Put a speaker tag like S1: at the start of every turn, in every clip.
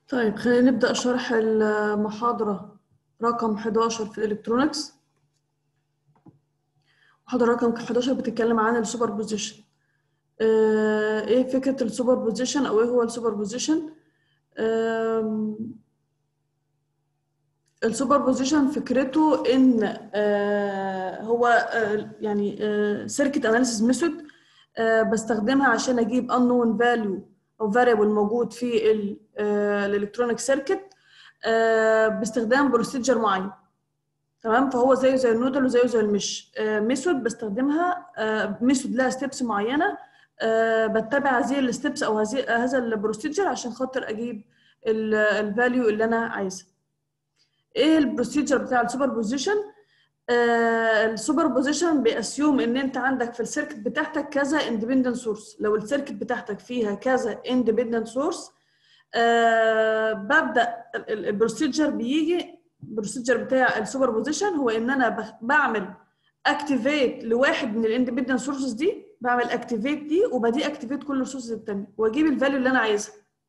S1: طيب خلينا نبدأ شرح المحاضرة رقم 11 في الإلكترونيكس محاضرة رقم 11 بتتكلم عن السوبر بوزيشن ايه فكرة السوبر بوزيشن او ايه هو السوبر بوزيشن السوبر بوزيشن فكرته ان آه هو آه يعني سيركت اناليسيس ميثود بستخدمها عشان اجيب unknown value او variable موجود في الالكترونيك سيركت باستخدام بروسيجر معين تمام فهو زيه زي النودل وزيه زي المش ميثود بستخدمها ميثود لها ستيبس معينه بتبع هذه الستيبس او هذه هذا البروسيجر عشان خاطر اجيب الفاليو اللي انا عايزها ايه البروسيجر بتاع السوبر بوزيشن السوبر بوزيشن بيأسيوم ان انت عندك في السيركت بتاعتك كذا اندبندنت سورس لو السيركت بتاعتك فيها كذا اندبندنت سورس أه ببدا البروسيجر بيجي البروسيجر بتاع السوبر بوزيشن هو ان انا بعمل اكتيفيت لواحد من الاندبندنت سورسز دي بعمل اكتيفيت دي وبدي اكتيفيت كل السورسز الثانيه واجيب الفاليو اللي انا عايزها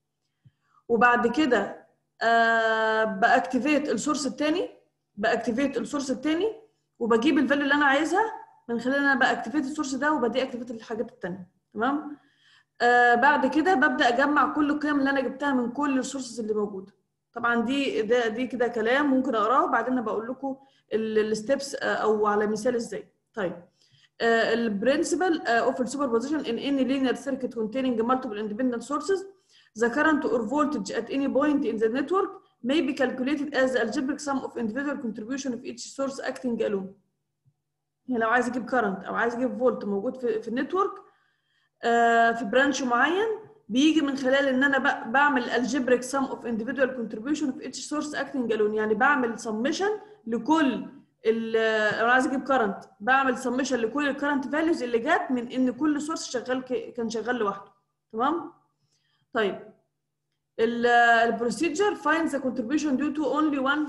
S1: وبعد كده أه باكتيفيت السورس الثاني باكتيفيت السورس الثاني وبجيب الفاليو اللي انا عايزها من خلال انا باكتيفيت السورس ده وبدي اكتيفيت الحاجات الثانيه تمام آه بعد كده ببدا اجمع كل القيم اللي انا جبتها من كل السورسز اللي موجوده طبعا دي ده دي كده كلام ممكن اقراه وبعدين بقول لكم الستبس او على مثال ازاي طيب البرنسبل اوف السوبر بوزيشن in any linear circuit containing multiple independent sources the current or voltage at any point in the network may be calculated as the algebraic sum of individual contribution of each source acting alone يعني لو عايز اجيب current او عايز اجيب فولت موجود في في النتورك آه في برانش معين بيجي من خلال ان انا بعمل algebraic sum of individual contribution of each source acting alone يعني بعمل summation لكل انا عايز اجيب current بعمل summation لكل الكرنت values اللي جت من ان كل سورس شغال كان شغال لوحده تمام طيب البروسيجر finds the contribution due to only one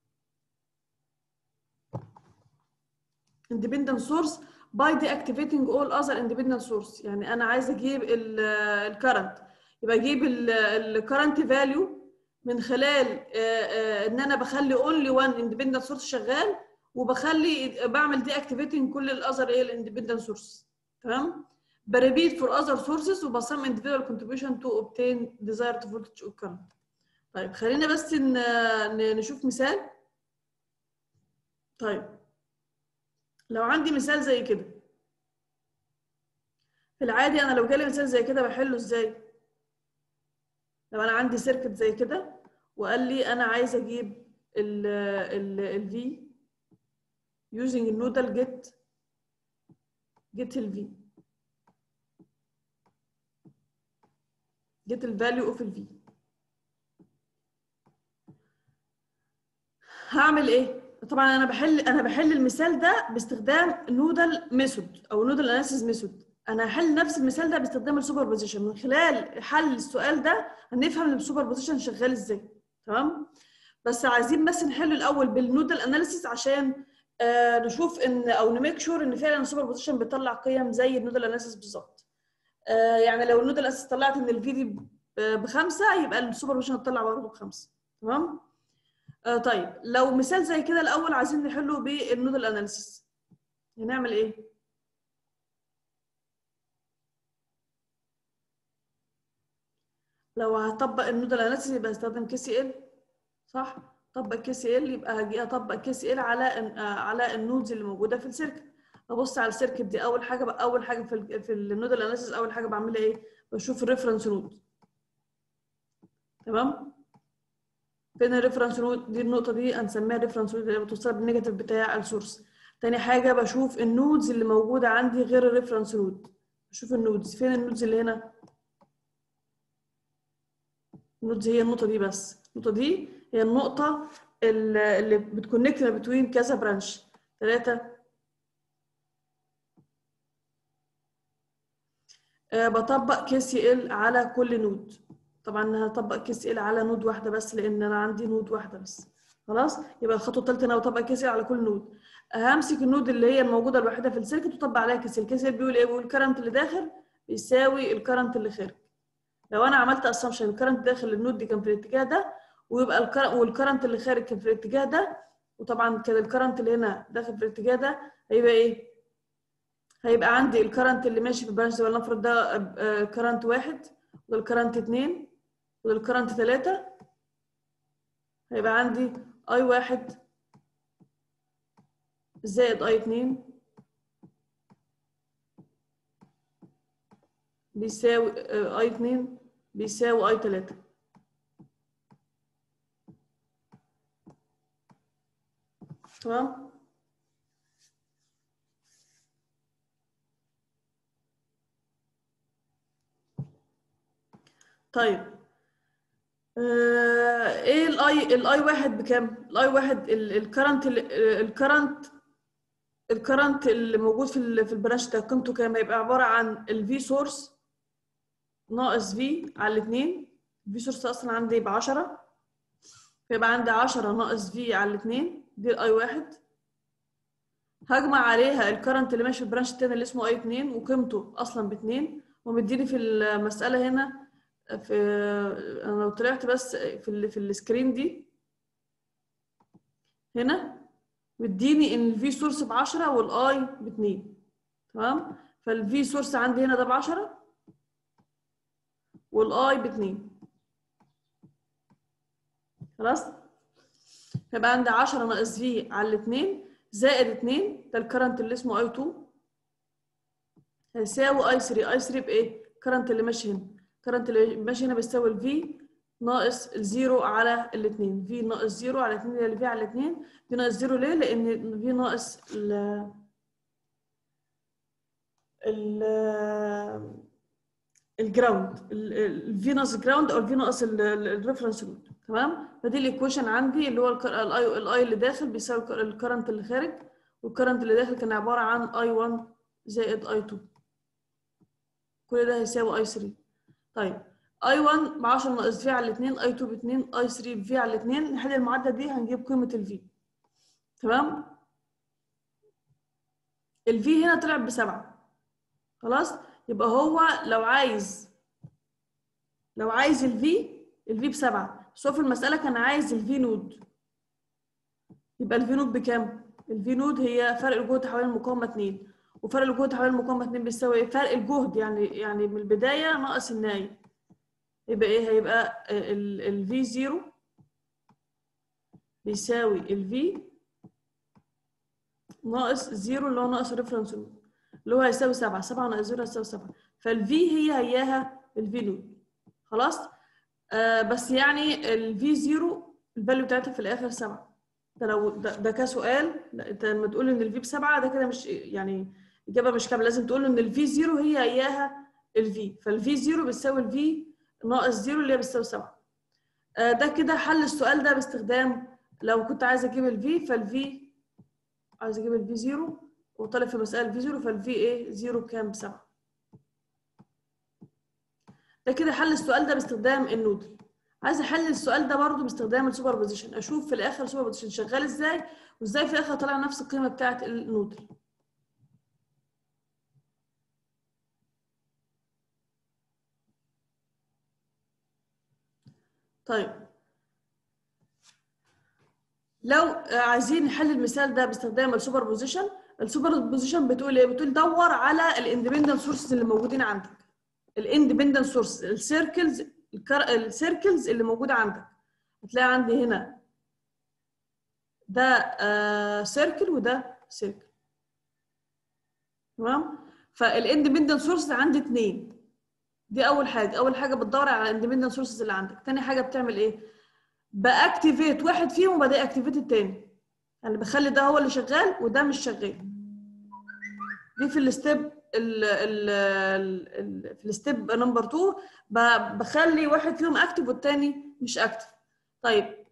S1: independent source by deactivating all other independent source يعني انا عايز اجيب الكرنت يبقى اجيب الكرنت فاليو من خلال ان انا بخلي only one independent source شغال وبخلي بعمل deactivating كل الاذر ايه الاندبندنت سورس تمام بريبيت for other sources وبصم individual contribution to obtain desired voltage or current طيب خلينا بس نشوف مثال طيب لو عندي مثال زي كده في العادي انا لو جالي مثال زي كده بحله ازاي لو انا عندي سيركت زي كده وقال لي انا عايز اجيب ال ال ال V using النودال get get ال V get الفاليو اوف ال V هعمل ايه طبعا انا بحل انا بحل المثال ده باستخدام نودال ميثود او نودال اناليسيس ميثود انا هحل نفس المثال ده باستخدام السوبر بوزيشن من خلال حل السؤال ده هنفهم السوبر بوزيشن شغال ازاي تمام بس عايزين بس نحل الاول بالنودال اناليسيس عشان آه نشوف ان او نميك شور ان فعلا السوبر بوزيشن بيطلع قيم زي النودال اناليسيس بالظبط آه يعني لو النودال اناليسيس طلعت ان الفي دي بخمسه يبقى السوبر بوزيشن هتطلع برضه بخمسه تمام آه طيب لو مثال زي كده الاول عايزين نحله بالنودال اناليسيس هنعمل ايه لو هطبق النودال اناليسيس يبقى هستخدم كي سي ال صح طبق كي سي ال يبقى هاجي اطبق كي سي ال على على النودز اللي موجوده في السيركت ابص على السيركت دي اول حاجه اول حاجه في في النودال اناليسيس اول حاجه بعملها ايه بشوف الريفرنس نود تمام فين الريفرنس نود دي النقطه دي هنسميها الريفرنس نود اللي بتوصل بالنيجاتيف بتاع السورس تاني حاجه بشوف النودز اللي موجوده عندي غير الريفرنس نود بشوف النودز فين النودز اللي هنا النودز هي النقطه دي بس النقطه دي هي النقطه اللي بتكونكت ما بين كذا برانش ثلاثه أه بطبق كي سي ال على كل نود طبعا هطبق كي سي ال على نود واحده بس لان انا عندي نود واحده بس خلاص يبقى الخطوه الثالثه انا بطبق كي سي ال على كل نود همسك النود اللي هي الموجوده الوحيده في السيركت وطبق عليها كي سي ال كي سي ال بيقول ايه بيقول الكرنت اللي داخل بيساوي الكرنت اللي خارج لو انا عملت اسامبشن الكرنت داخل النود دي كان في الاتجاه ده ويبقى الكرنت والكرنت اللي خارج كان في الاتجاه ده وطبعا كان الكرنت اللي هنا داخل في الاتجاه ده هيبقى ايه؟ هيبقى عندي الكرنت اللي ماشي في البرانش ده ولنفرض ده كرنت واحد وده الكرنت اتنين وده الكرنت تلاتة هيبقى عندي اي واحد زائد اي اتنين بيساوي اي اتنين بيساوي اي تلاتة تمام طيب آه، ايه الاي الاي واحد بكام الاي واحد الكرنت الكرنت الكرنت اللي موجود في ال في البرانش ده قيمته كام هيبقى عباره عن الفي سورس ناقص في على الاثنين الفي سورس اصلا عندي يبقى 10 فيبقى عندي 10 ناقص في على الاثنين دي الاي واحد هجمع عليها الكرنت اللي ماشي في البرانش التاني اللي اسمه اي 2 وقيمته اصلا ب 2 ومديني في المساله هنا في انا لو طلعت بس في ال في السكرين دي هنا مديني ان الفي سورس ب 10 والاي ب 2 تمام فالفي سورس عندي هنا ده ب 10 والاي ب 2 خلاص فيبقى عندي 10 ناقص في على الاثنين زائد 2 ده الكرنت اللي اسمه اي 2 هيساوي اي 3 اي 3 بايه؟ الكرنت اللي ماشي هنا الكرنت اللي ماشي هنا بيساوي الفي ناقص الزيرو على الاثنين في ناقص زيرو على اثنين اللي في على الاثنين في ناقص زيرو ليه؟ لان في ناقص ال ال الجراوند الفي ناقص الجراوند او الفي ناقص الريفرنس نود تمام فدي الايكويشن عندي اللي هو الاي الاي اللي داخل بيساوي الكرنت اللي خارج والكرنت اللي داخل كان عباره عن اي 1 زائد اي 2 كل ده هيساوي اي 3 طيب اي 1 ب 10 ناقص في على الاثنين اي 2 ب 2 اي 3 ب في على الاثنين نحل المعادله دي هنجيب قيمه الفي تمام الفي هنا طلع بسبعة خلاص يبقى هو لو عايز لو عايز الفي الفي بسبعة بس هو في المسألة كان عايز الفي نود يبقى الفي نود بكام؟ الفي نود هي فرق الجهد حوالين المقاومة 2 وفرق الجهد حوالين المقاومة 2 بيساوي ايه؟ فرق الجهد يعني يعني من البداية ناقص النهاية يبقى ايه؟ هيبقى الفي 0 بيساوي الفي ناقص 0 اللي هو ناقص الريفرنس نود اللي هو هيساوي 7 7 ناقص 0 هيساوي 7 فالفي هي هياها الفي نود خلاص آه بس يعني الفي 0 الفاليو بتاعتها في الاخر 7 ده لو ده, ده كسؤال انت لما تقول ان الفي بسبعه ده كده مش يعني اجابه مش كامله لازم تقول ان الفي 0 هي هياها الفي فالفي 0 بتساوي الفي ناقص 0 اللي هي بتساوي 7 آه ده كده حل السؤال ده باستخدام لو كنت عايزه اجيب الفي فالفي عايزه اجيب الفي 0 وطالب في مسألة في 0 فالفي ايه 0 بكام بسبعة ده كده حل السؤال ده باستخدام النودل عايزه احل السؤال ده برضو باستخدام السوبر بوزيشن اشوف في الاخر السوبر بوزيشن شغال ازاي وازاي في الاخر طلع نفس القيمه بتاعه النودل طيب لو عايزين نحل المثال ده باستخدام السوبر بوزيشن السوبر بوزيشن بتقول ايه بتقول دور على الاندبندنت سورسز اللي موجودين عندك الاندبندنت سورس السيركلز السيركلز اللي موجوده عندك هتلاقي عندي هنا ده سيركل وده سيركل تمام فالاندبندنت سورس عندي اثنين دي اول حاجه اول حاجه بتدور على الاندبندنت سورسز اللي عندك تاني حاجه بتعمل ايه باكتيفيت واحد فيهم وبدي اكتيفيت التاني يعني بخلي ده هو اللي شغال وده مش شغال دي في الستيب ال ال ال في الستيب نمبر 2 بخلي واحد فيهم اكتف والتاني مش اكتف طيب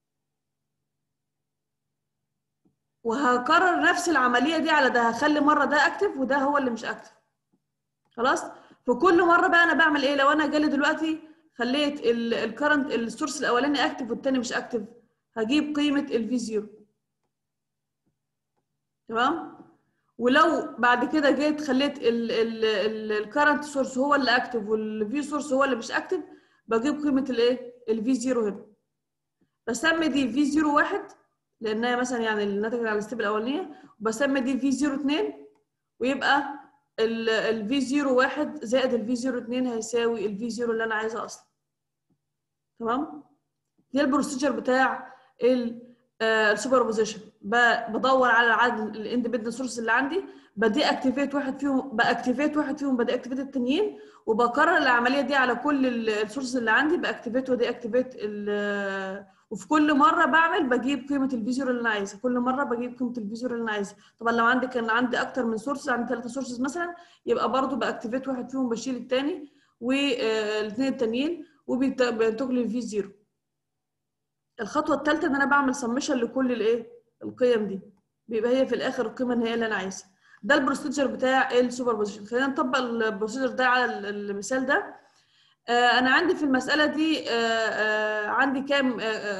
S1: وهكرر نفس العمليه دي على ده هخلي مره ده اكتف وده هو اللي مش اكتف خلاص فكل مره بقى انا بعمل ايه لو انا جالي دلوقتي خليت الكرنت السورس الاولاني اكتف والتاني مش اكتف هجيب قيمه الفي 0 تمام ولو بعد كده جيت خليت الكرنت سورس هو اللي اكتف والفي سورس هو اللي مش اكتف بجيب قيمه الايه الفي 0 هنا بسمي دي في 0 1 لانها مثلا يعني الناتج على الستيب الاولانيه وبسمي دي في 0 2 ويبقى الفي 0 1 زائد الفي 0 2 هيساوي الفي 0 اللي انا عايزها اصلا تمام دي البروسيجر بتاع السوبر بوزيشن بدور على عدد الاندبندنت سورس اللي عندي بدي اكتيفيت واحد فيهم باكتيفيت واحد فيهم بدي اكتيفيت التانيين وبكرر العمليه دي على كل السورس اللي عندي باكتيفيت ودي اكتيفيت وفي كل مره بعمل بجيب قيمه الفيزيور اللي انا عايزها كل مره بجيب قيمه الفيزيور اللي انا عايزها طبعا لو عندي كان عندي اكتر من سورس عندي ثلاثه سورسز مثلا يبقى برضو باكتيفيت واحد فيهم بشيل الثاني والاثنين التانيين وبينتج لي الفي زيرو الخطوه الثالثه ان انا بعمل سمشن لكل الايه القيم دي بيبقى هي في الاخر القيمه النهائيه اللي انا عايزها ده البروسيجر بتاع السوبر بوزيشن خلينا نطبق البروسيجر ده على المثال ده آه انا عندي في المساله دي آه آه عندي كام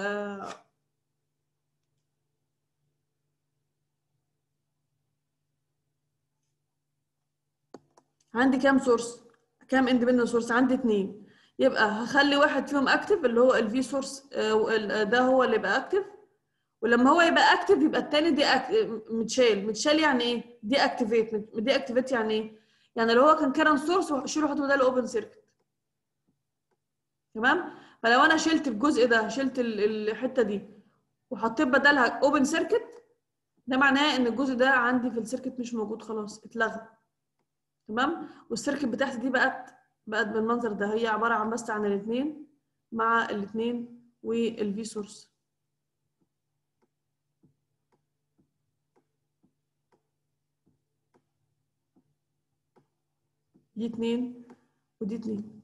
S1: عندي كام سورس كام اندبندنت سورس عندي اثنين يبقى هخلي واحد فيهم اكتف اللي هو الفي سورس ده هو اللي يبقى اكتف ولما هو يبقى اكتف يبقى الثاني دي متشال متشال يعني ايه دي اكتيفيت دي اكتيفيت يعني ايه يعني لو هو كان كارن سورس وشيله حط بداله اوبن سيركت تمام فلو انا شلت الجزء ده شلت الحته دي وحطيت بدلها اوبن سيركت ده معناه ان الجزء ده عندي في السيركت مش موجود خلاص اتلغى تمام والسيركت بتاعتي دي بقت بقت بالمنظر ده هي عباره عن بس عن الاثنين مع الاثنين والفي سورس دي اتنين ودي اتنين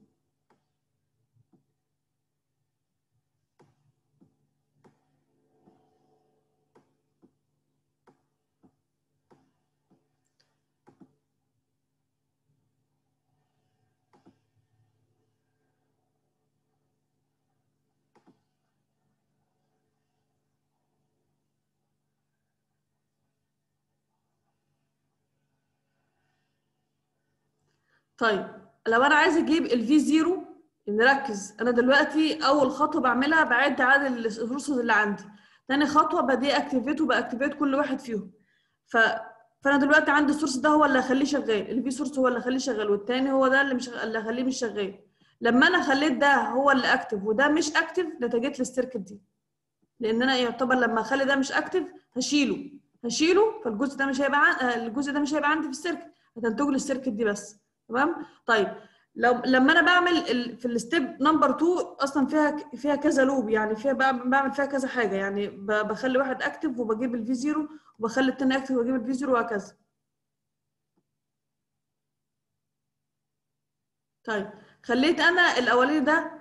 S1: طيب لو انا عايزه اجيب الفي زيرو نركز انا دلوقتي اول خطوه بعملها بعد عدد السورسز اللي عندي تاني خطوه بدي اكتيفيت وباكتيفيت كل واحد فيهم ف فانا دلوقتي عندي السورس ده هو اللي هخليه شغال الفي سورس هو اللي هخليه شغال والتاني هو ده اللي مش اللي هخليه مش شغال لما انا خليت ده هو اللي اكتف وده مش اكتف نتجت لي السيركت دي لان انا يعتبر لما اخلي ده مش اكتف هشيله هشيله فالجزء ده مش هيبقى عن... الجزء ده مش هيبقى عندي في السيركت هتنتج لي السيركت دي بس تمام طيب لو لما انا بعمل ال... في الستيب نمبر 2 اصلا فيها فيها كذا لوب يعني فيها بعمل فيها كذا حاجه يعني ب... بخلي واحد اكتف وبجيب الفي 0 وبخلي التاني اكتف واجيب الفي 0 وهكذا طيب خليت انا الاولاني ده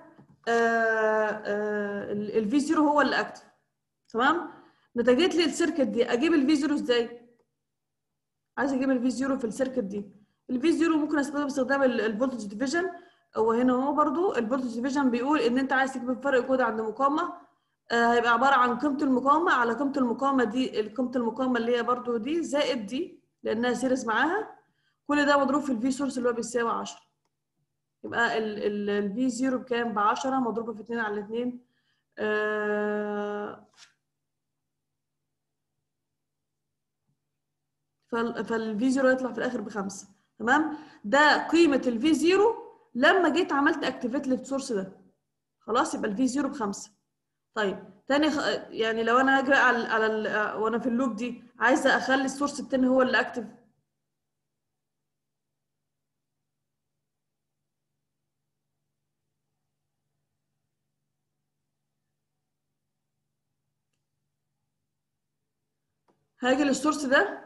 S1: الفي 0 هو اللي اكتف تمام نتجت لي السيركت دي اجيب الفي 0 ازاي عايز اجيب الفي 0 في السيركت دي الفي 0 ممكن استخدمه باستخدام الفولتج ديفيجن هو هنا هو برضو الفولتج ديفيجن بيقول ان انت عايز تجيب فرق جهد عند مقاومه آه هيبقى عباره عن قيمه المقاومه على قيمه المقاومه دي قيمه المقاومه اللي هي برضو دي زائد دي لانها سيريز معاها كل ده مضروب في الفي سورس اللي هو بيساوي 10 يبقى الفي 0 بكام ب 10 مضروبه في 2 على 2 آه فالفي 0 يطلع في الاخر بخمسه تمام ده قيمه الفي 0 لما جيت عملت اكتيفيت للسورس ده خلاص يبقى الفي 0 بخمسه طيب تاني خ... يعني لو انا هجري على على ال... وانا في اللوب دي عايزه اخلي السورس التاني هو اللي اكتف هاجي للسورس ده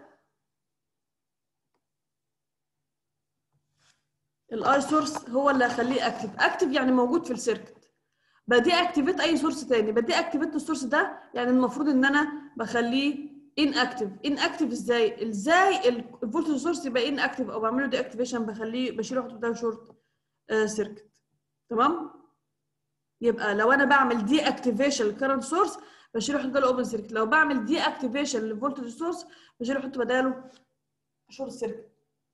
S1: الاي سورس هو اللي هخليه اكتف اكتف يعني موجود في السيركت بدي اكتيفيت اي سورس تاني بدي اكتيفيت السورس ده يعني المفروض ان انا بخليه ان اكتف ان اكتف ازاي ازاي الفولتج سورس يبقى ان اكتف او بعمله دي اكتيفيشن بخليه بشيله احطه ده شورت آه سيركت تمام يبقى لو انا بعمل دي اكتيفيشن للكرنت سورس بشيله احط بداله اوبن سيركت لو بعمل دي اكتيفيشن للفولتج سورس بشيله احط بداله شورت سيركت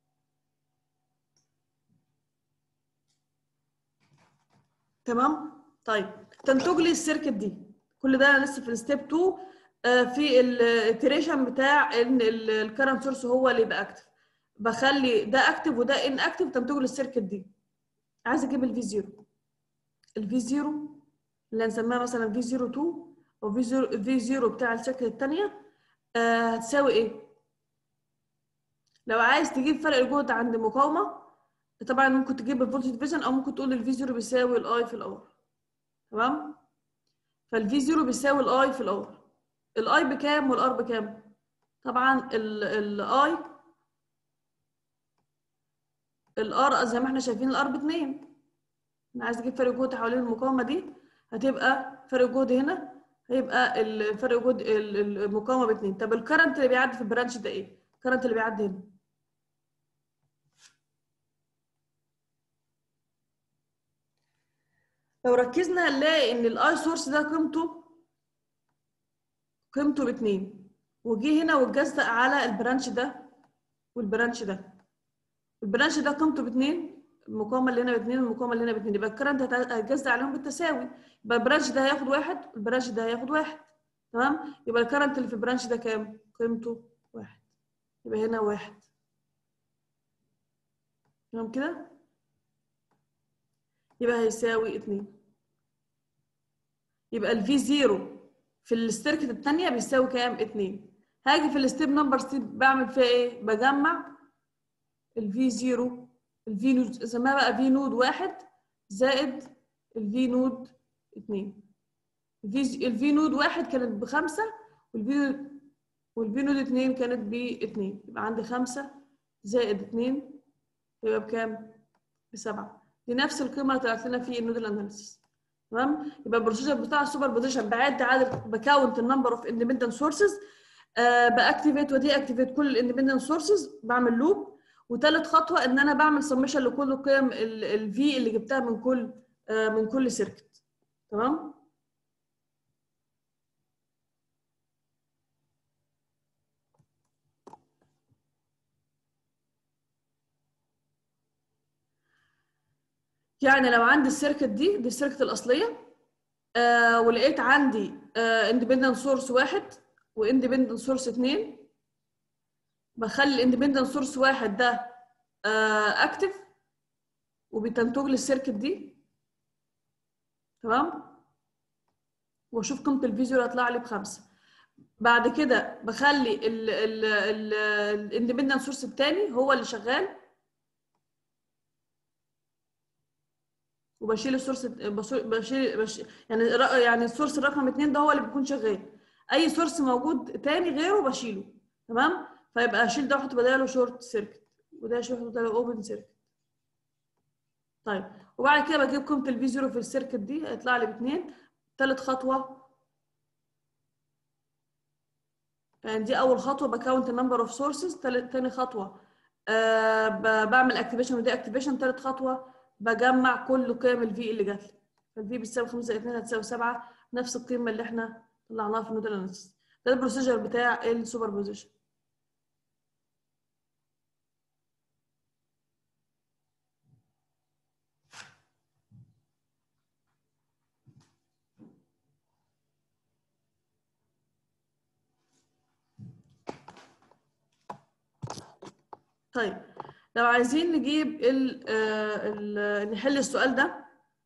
S1: تمام طيب تنتج لي السيركت دي كل ده انا لسه في الستيب 2 آه، في الاتريشن بتاع ان الكرنت سورس هو اللي يبقى اكتف بخلي ده اكتف وده ان اكتف تنتج لي السيركت دي عايز اجيب الفي 0 الفي 0 اللي هنسميها مثلا في 0 2 او في 0 في 0 بتاع السيركت الثانيه آه هتساوي ايه لو عايز تجيب فرق الجهد عند مقاومه طبعا ممكن تجيب الفولتج ديفيجن او ممكن تقول الفي 0 بيساوي الاي في الار تمام فالفي 0 بيساوي الاي في الار الاي بكام والار بكام طبعا الاي الار زي ما احنا شايفين الار باتنين انا عايز اجيب فرق جهد حوالين المقاومه دي هتبقى فرق جهد هنا هيبقى الفرق جهد المقاومه باتنين طب الكرنت اللي بيعدي في البرانش ده ايه الكرنت اللي بيعدي هنا لو ركزنا هنلاقي ان الاي سورس ده قيمته قيمته باتنين وجي هنا واتجزأ على البرانش ده والبرانش ده البرانش ده قيمته باتنين المقاومه اللي هنا باتنين والمقاومه اللي هنا باتنين يبقى الكرنت هيتجزأ عليهم بالتساوي يبقى البرانش ده هياخد واحد والبرانش ده هياخد واحد تمام يبقى الكرنت اللي في البرانش ده كام؟ قيمته واحد يبقى هنا واحد تمام كده؟ يبقى هيساوي اتنين يبقى الفي زيرو في السيركت الثانيه بيساوي كام؟ اتنين هاجي في الستيب نمبر ستيب بعمل فيها ايه؟ بجمع الفي زيرو الفي نود اسمها بقى في نود واحد زائد الفي نود اتنين الفي الفي نود واحد كانت بخمسة والفي والفي نود اتنين كانت باتنين يبقى عندي خمسة زائد اتنين يبقى بكام؟ بسبعة دي نفس القيمة اللي طلعت لنا في النودل اناليسيس تمام يبقى البروسيجر بتاع السوبر بوزيشن بعد عدد بكاونت النمبر اوف اندبندنت سورسز باكتيفيت ودي اكتيفيت كل الاندبندنت سورسز بعمل لوب وثالث خطوه ان انا بعمل سمشن لكل قيم الفي اللي جبتها من كل آه من كل سيركت تمام يعني لو عندي السيركت دي دي السيركت الاصليه آه ولقيت عندي اندبندنت آه سورس واحد واندبندنت سورس اتنين بخلي الاندبندنت سورس واحد ده اكتف uh, وبتنتج لي السيركت دي تمام واشوف قيمه الفيزيو هتطلع لي بخمسه بعد كده بخلي الاندبندنت سورس الثاني هو اللي شغال وبشيل السورس بشيل, بشيل يعني يعني السورس الرقم اثنين ده هو اللي بيكون شغال اي سورس موجود تاني غيره بشيله تمام فيبقى اشيل ده واحط بداله شورت سيركت وده اشيل واحط بداله اوبن سيركت طيب وبعد كده بجيب قيمه الفي 0 في السيركت دي هيطلع لي باثنين ثالث خطوه يعني دي اول خطوه بكاونت النمبر اوف سورسز ثاني خطوه أه بعمل اكتيفيشن ودي اكتيفيشن ثالث خطوه بجمع كل قيم الفي اللي جات لي فالفي بتساوي 5 2 هتساوي 7 نفس القيمه اللي احنا طلعناها في النودل اناليسيس ده البروسيجر بتاع السوبر بوزيشن طيب لو عايزين نجيب ال ال نحل السؤال ده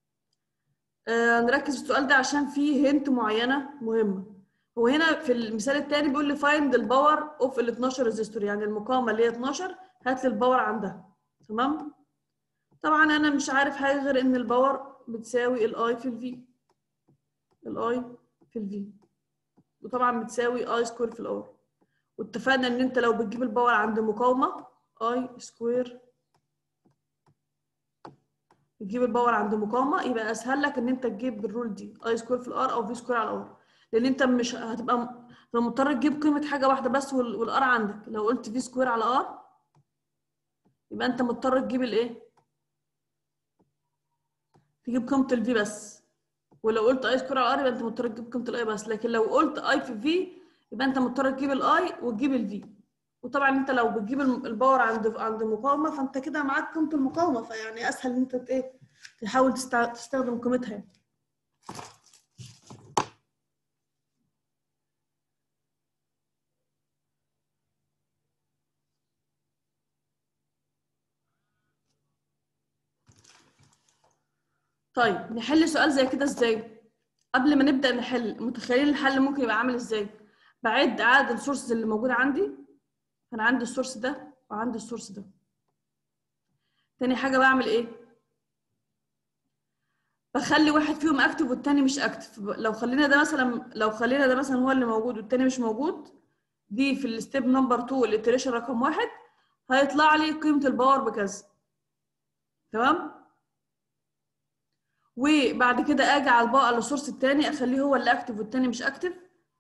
S1: نركز في السؤال ده عشان فيه هنت معينه مهمه هو هنا في المثال الثاني بيقول لي فايند الباور اوف ال 12 ريزيستور يعني المقاومه اللي هي 12 هات لي الباور عندها تمام طبعا انا مش عارف حاجه غير ان الباور بتساوي الاي في الفي الاي في الفي وطبعا بتساوي اي سكوير في الار واتفقنا ان انت لو بتجيب الباور عند مقاومه اي سكوير تجيب الباور عند مقاومه يبقى اسهل لك ان انت تجيب بالرول دي اي سكوير في الار او في سكوير على الار لان انت مش هتبقى مضطر تجيب قيمه حاجه واحده بس والار عندك لو قلت في سكوير على ار يبقى انت مضطر تجيب الايه تجيب قيمه الفي بس ولو قلت اي سكوير على ار يبقى انت مضطر تجيب قيمه الاي بس لكن لو قلت اي في في يبقى انت مضطر تجيب الاي وتجيب الفي وطبعا انت لو بتجيب الم- الباور عند عند مقاومه فانت كده معاك قيمه المقاومه فيعني اسهل ان انت ت- ايه تحاول تستع- تستخدم قيمتها يعني. طيب نحل سؤال زي كده ازاي قبل ما نبدا نحل متخيلين الحل ممكن يبقى عامل ازاي بعد عدد السورسز اللي موجوده عندي فانا عندي السورس ده وعندي السورس ده تاني حاجه بعمل ايه بخلي واحد فيهم اكتف والتاني مش اكتف لو خلينا ده مثلا لو خلينا ده مثلا هو اللي موجود والتاني مش موجود دي في الستيب نمبر 2 الاتريشن رقم واحد هيطلع لي قيمه الباور بكذا تمام وبعد كده اجي على الباقة على السورس التاني اخليه هو اللي اكتف والتاني مش اكتف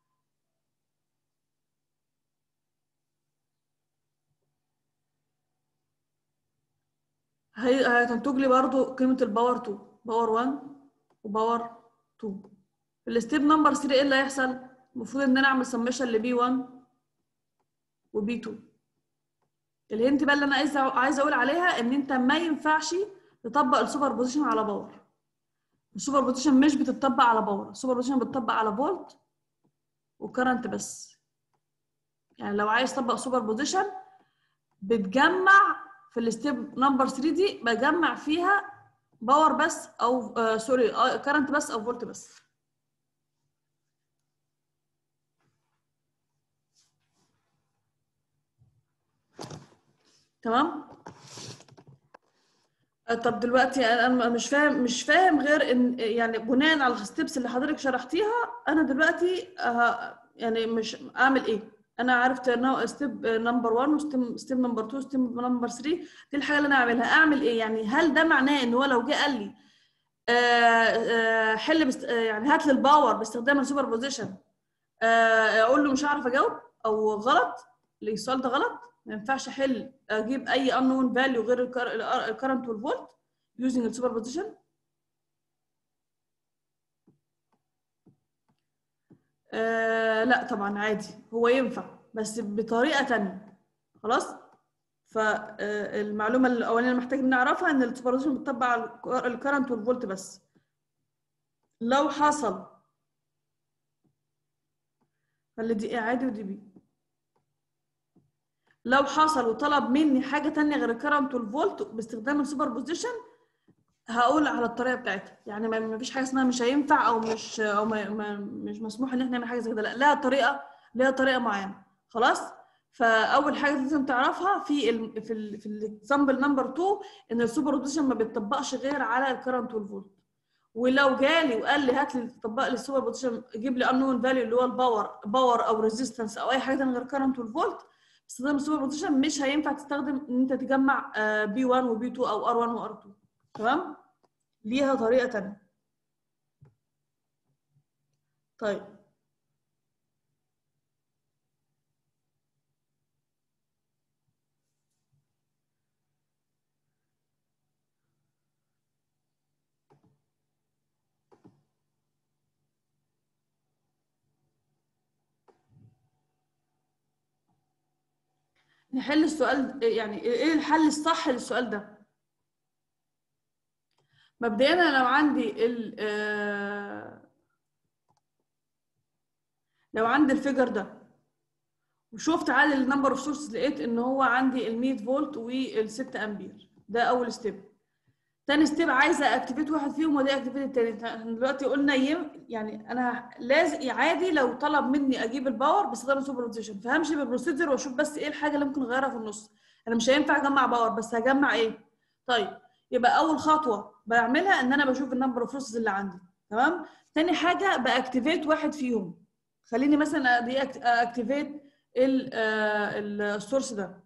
S1: هي هتنتج لي برضو قيمة الباور 2 باور 1 وباور 2 في الستيب نمبر 3 ايه اللي هيحصل؟ المفروض ان انا اعمل سمشن لبي 1 وبي 2 الهنت بقى اللي انا عايزه عايزه اقول عليها ان انت ما ينفعش تطبق السوبر بوزيشن على باور السوبر بوزيشن مش بتطبق على باور السوبر بوزيشن بتطبق على فولت وكرنت بس يعني لو عايز تطبق سوبر بوزيشن بتجمع في الستيب نمبر 3 دي بجمع فيها باور بس او آه سوري آه كرنت بس او فولت بس تمام آه، طب دلوقتي انا مش فاهم مش فاهم غير ان يعني بناء على الستبس اللي حضرتك شرحتيها انا دلوقتي آه، يعني مش اعمل ايه انا عرفت ستيب نمبر 1 وستيب ستيب نمبر 2 ستيب نمبر 3 دي الحاجه اللي انا اعملها اعمل ايه يعني هل ده معناه ان هو لو جه قال لي آه، آه، حل بست... آه، يعني هات لي الباور باستخدام السوبر بوزيشن اقول له مش هعرف اجاوب او غلط السؤال ده غلط ما ينفعش احل اجيب اي unknown value غير الكرنت والفولت using السوبر بوزيشن آه لا طبعا عادي هو ينفع بس بطريقه تانية خلاص فالمعلومه الاولانيه اللي محتاج نعرفها ان السوبر بوزيشن بتطبق على الكرنت والفولت بس لو حصل خلي دي ايه عادي ودي بي لو حصل وطلب مني حاجه تانية غير الكرنت والفولت باستخدام السوبر بوزيشن هقول على الطريقه بتاعتها يعني ما فيش حاجه اسمها مش هينفع او مش او ما ما مش مسموح ان احنا نعمل حاجه زي كده لا لها طريقه لها طريقه معينه خلاص فاول حاجه لازم تعرفها في ال في ال في الاكزامبل نمبر 2 ان السوبر بوزيشن ما بيتطبقش غير على الكرنت والفولت ولو جالي وقال لي هات لي طبق لي السوبر بوزيشن جيب لي انون فاليو اللي هو الباور باور او ريزيستنس او اي حاجه ثانيه غير كرنت والفولت استخدام السوبر بوزيشن مش هينفع تستخدم ان انت تجمع بي 1 وبي 2 او ار 1 وار 2 تمام ليها طريقه ثانيه طيب نحل السؤال يعني ايه الحل الصح للسؤال ده مبدئيا انا لو عندي ال لو عندي الفيجر ده وشفت عدد النمبر اوف سورسز لقيت ان هو عندي ال 100 فولت وال 6 امبير ده اول ستيب تاني ستيب عايزه اكتيفيت واحد فيهم ودي اكتيفيت التاني احنا دلوقتي قلنا يم يعني انا لازم عادي لو طلب مني اجيب الباور باستخدام السوبر بوزيشن فهمشي بالبروسيدور واشوف بس ايه الحاجه اللي ممكن اغيرها في النص انا مش هينفع اجمع باور بس هجمع ايه طيب يبقى اول خطوه بعملها ان انا بشوف النمبر اوف سورسز اللي عندي تمام تاني حاجه باكتيفيت واحد فيهم خليني مثلا دي اكتيفيت السورس ده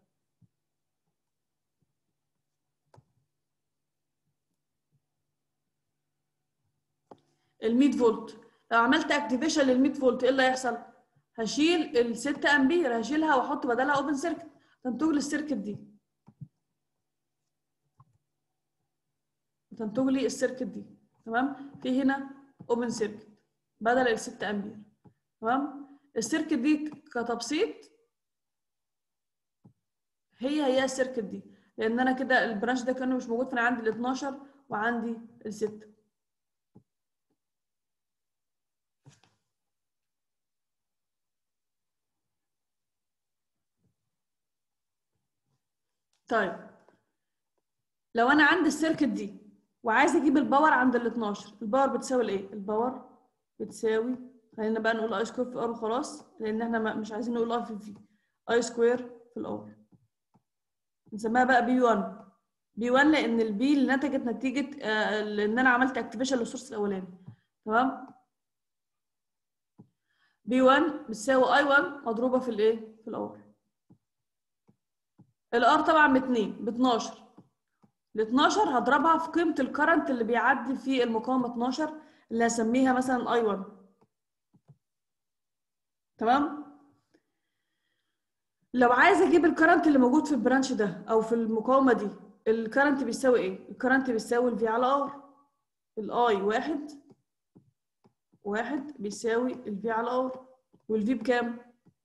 S1: ال 100 فولت لو عملت اكتيفيشن لل 100 فولت ايه اللي هيحصل؟ هشيل ال 6 امبير هشيلها واحط بدلها اوبن سيركت تنتج لي السيركت دي تنتج لي السيركت دي تمام في هنا اوبن سيركت بدل ال 6 امبير تمام السيركت دي كتبسيط هي هي السيركت دي لان انا كده البرانش ده كانه مش موجود فانا عندي ال 12 وعندي ال 6 طيب لو انا عندي السيركت دي وعايز اجيب الباور عند ال 12 الباور بتساوي الايه الباور بتساوي خلينا بقى نقول اي سكوير في ار وخلاص لان احنا ما- مش عايزين نقول اي في في اي سكوير في الار نسميها بقى بي 1 بي 1 لان البي اللي نتجت نتيجه آه، ان انا عملت اكتيفيشن للسورس الاولاني تمام بي 1 بتساوي اي 1 مضروبه في الايه في الار الار طبعا ب 2 ب 12 ال 12 هضربها في قيمه الكرنت اللي بيعدي في المقاومه 12 اللي هسميها مثلا اي 1 تمام لو عايز اجيب الكرنت اللي موجود في البرانش ده او في المقاومه دي الكرنت بيساوي ايه الكرنت بيساوي الفي على ار الاي واحد واحد بيساوي الفي على ار والفي بكام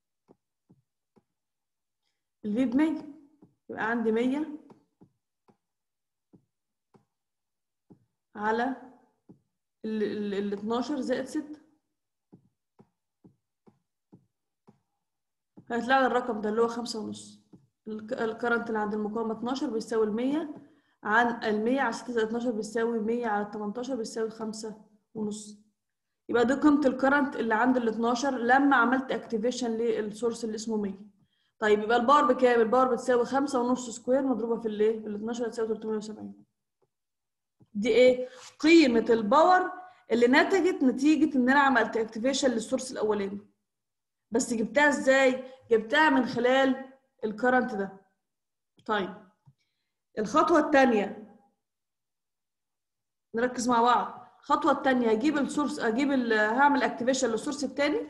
S1: الفي ب 100 يبقى عندي 100 على ال ال- ال 12 زائد 6 هيطلع لي الرقم ده اللي هو خمسة ونص الك- الكرنت اللي عند المقاومة 12 بيساوي المية عن المية على ستة زائد 12 بيساوي مية على 18 بيساوي خمسة ونص يبقى دي قيمة الكرنت اللي عند ال 12 لما عملت اكتيفيشن للسورس اللي اسمه 100 طيب يبقى الباور بكام؟ الباور بتساوي خمسة ونص سكوير مضروبة في الايه؟ في ال 12 هتساوي 370 دي ايه؟ قيمة الباور اللي نتجت نتيجة ان انا عملت اكتيفيشن للسورس الاولاني بس جبتها ازاي؟ جبتها من خلال الكرنت ده. طيب الخطوة الثانية نركز مع بعض. الخطوة الثانية هجيب السورس اجيب ال- هعمل اكتيفيشن للسورس الثاني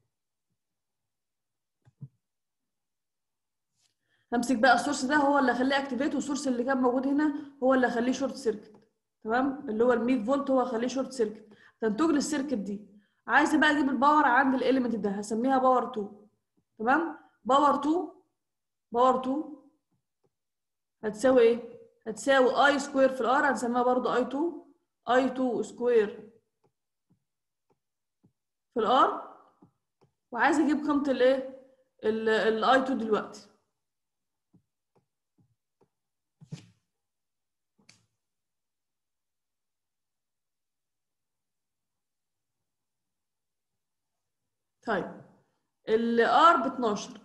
S1: همسك بقى السورس ده هو اللي اخليه اكتيفيت والسورس اللي كان موجود هنا هو اللي اخليه شورت سيركت تمام اللي هو ال 100 فولت هو اخليه شورت سيركت تنتج لي السيركت دي عايزه بقى اجيب الباور عند الاليمنت ده هسميها باور 2 تمام باور 2 باور 2 هتساوي ايه هتساوي اي سكوير في الار هنسميها برضو اي 2 اي 2 سكوير في الار وعايزه اجيب قيمه الايه الاي 2 دلوقتي طيب الار ب 12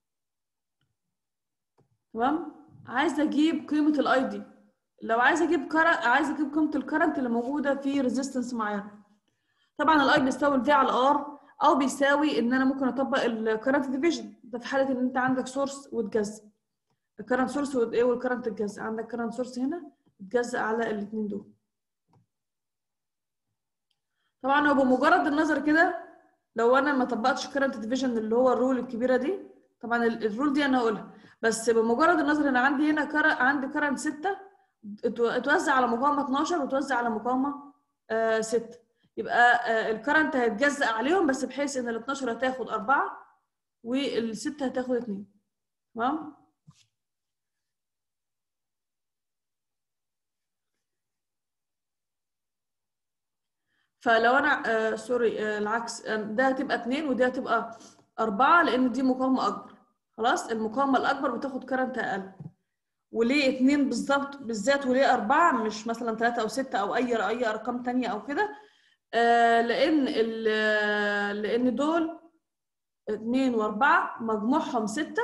S1: تمام عايزه اجيب قيمه الاي دي لو عايزه اجيب كرنت عايزه اجيب قيمه الكرنت اللي موجوده في ريزيستنس معينه طبعا الاي بيساوي الفي على الار او بيساوي ان انا ممكن اطبق الكرنت ديفيجن ده في حاله ان انت عندك سورس وتجزأ الكرنت سورس وايه والكرنت تتجزأ عندك كرنت سورس هنا تتجزأ على الاثنين دول طبعا هو بمجرد النظر كده لو انا ما طبقتش كرنت ديفيجن اللي هو الرول الكبيره دي طبعا ال- الرول دي انا هقولها بس بمجرد النظر ان عندي هنا كر... عندي كرنت 6 اتوزع على مقاومه 12 وتوزع على مقاومه آه 6 يبقى آه الكرنت هيتجزأ عليهم بس بحيث ان ال 12 هتاخد 4 وال 6 هتاخد 2 تمام فلو انا آه سوري آه العكس آه ده هتبقى 2 ودي هتبقى 4 لان دي مقاومه اكبر خلاص المقاومه الاكبر بتاخد كرنت اقل وليه 2 بالظبط بالذات وليه 4 مش مثلا 3 او 6 او اي اي ارقام تانية او كده آه لان ال- لان دول 2 و4 مجموعهم 6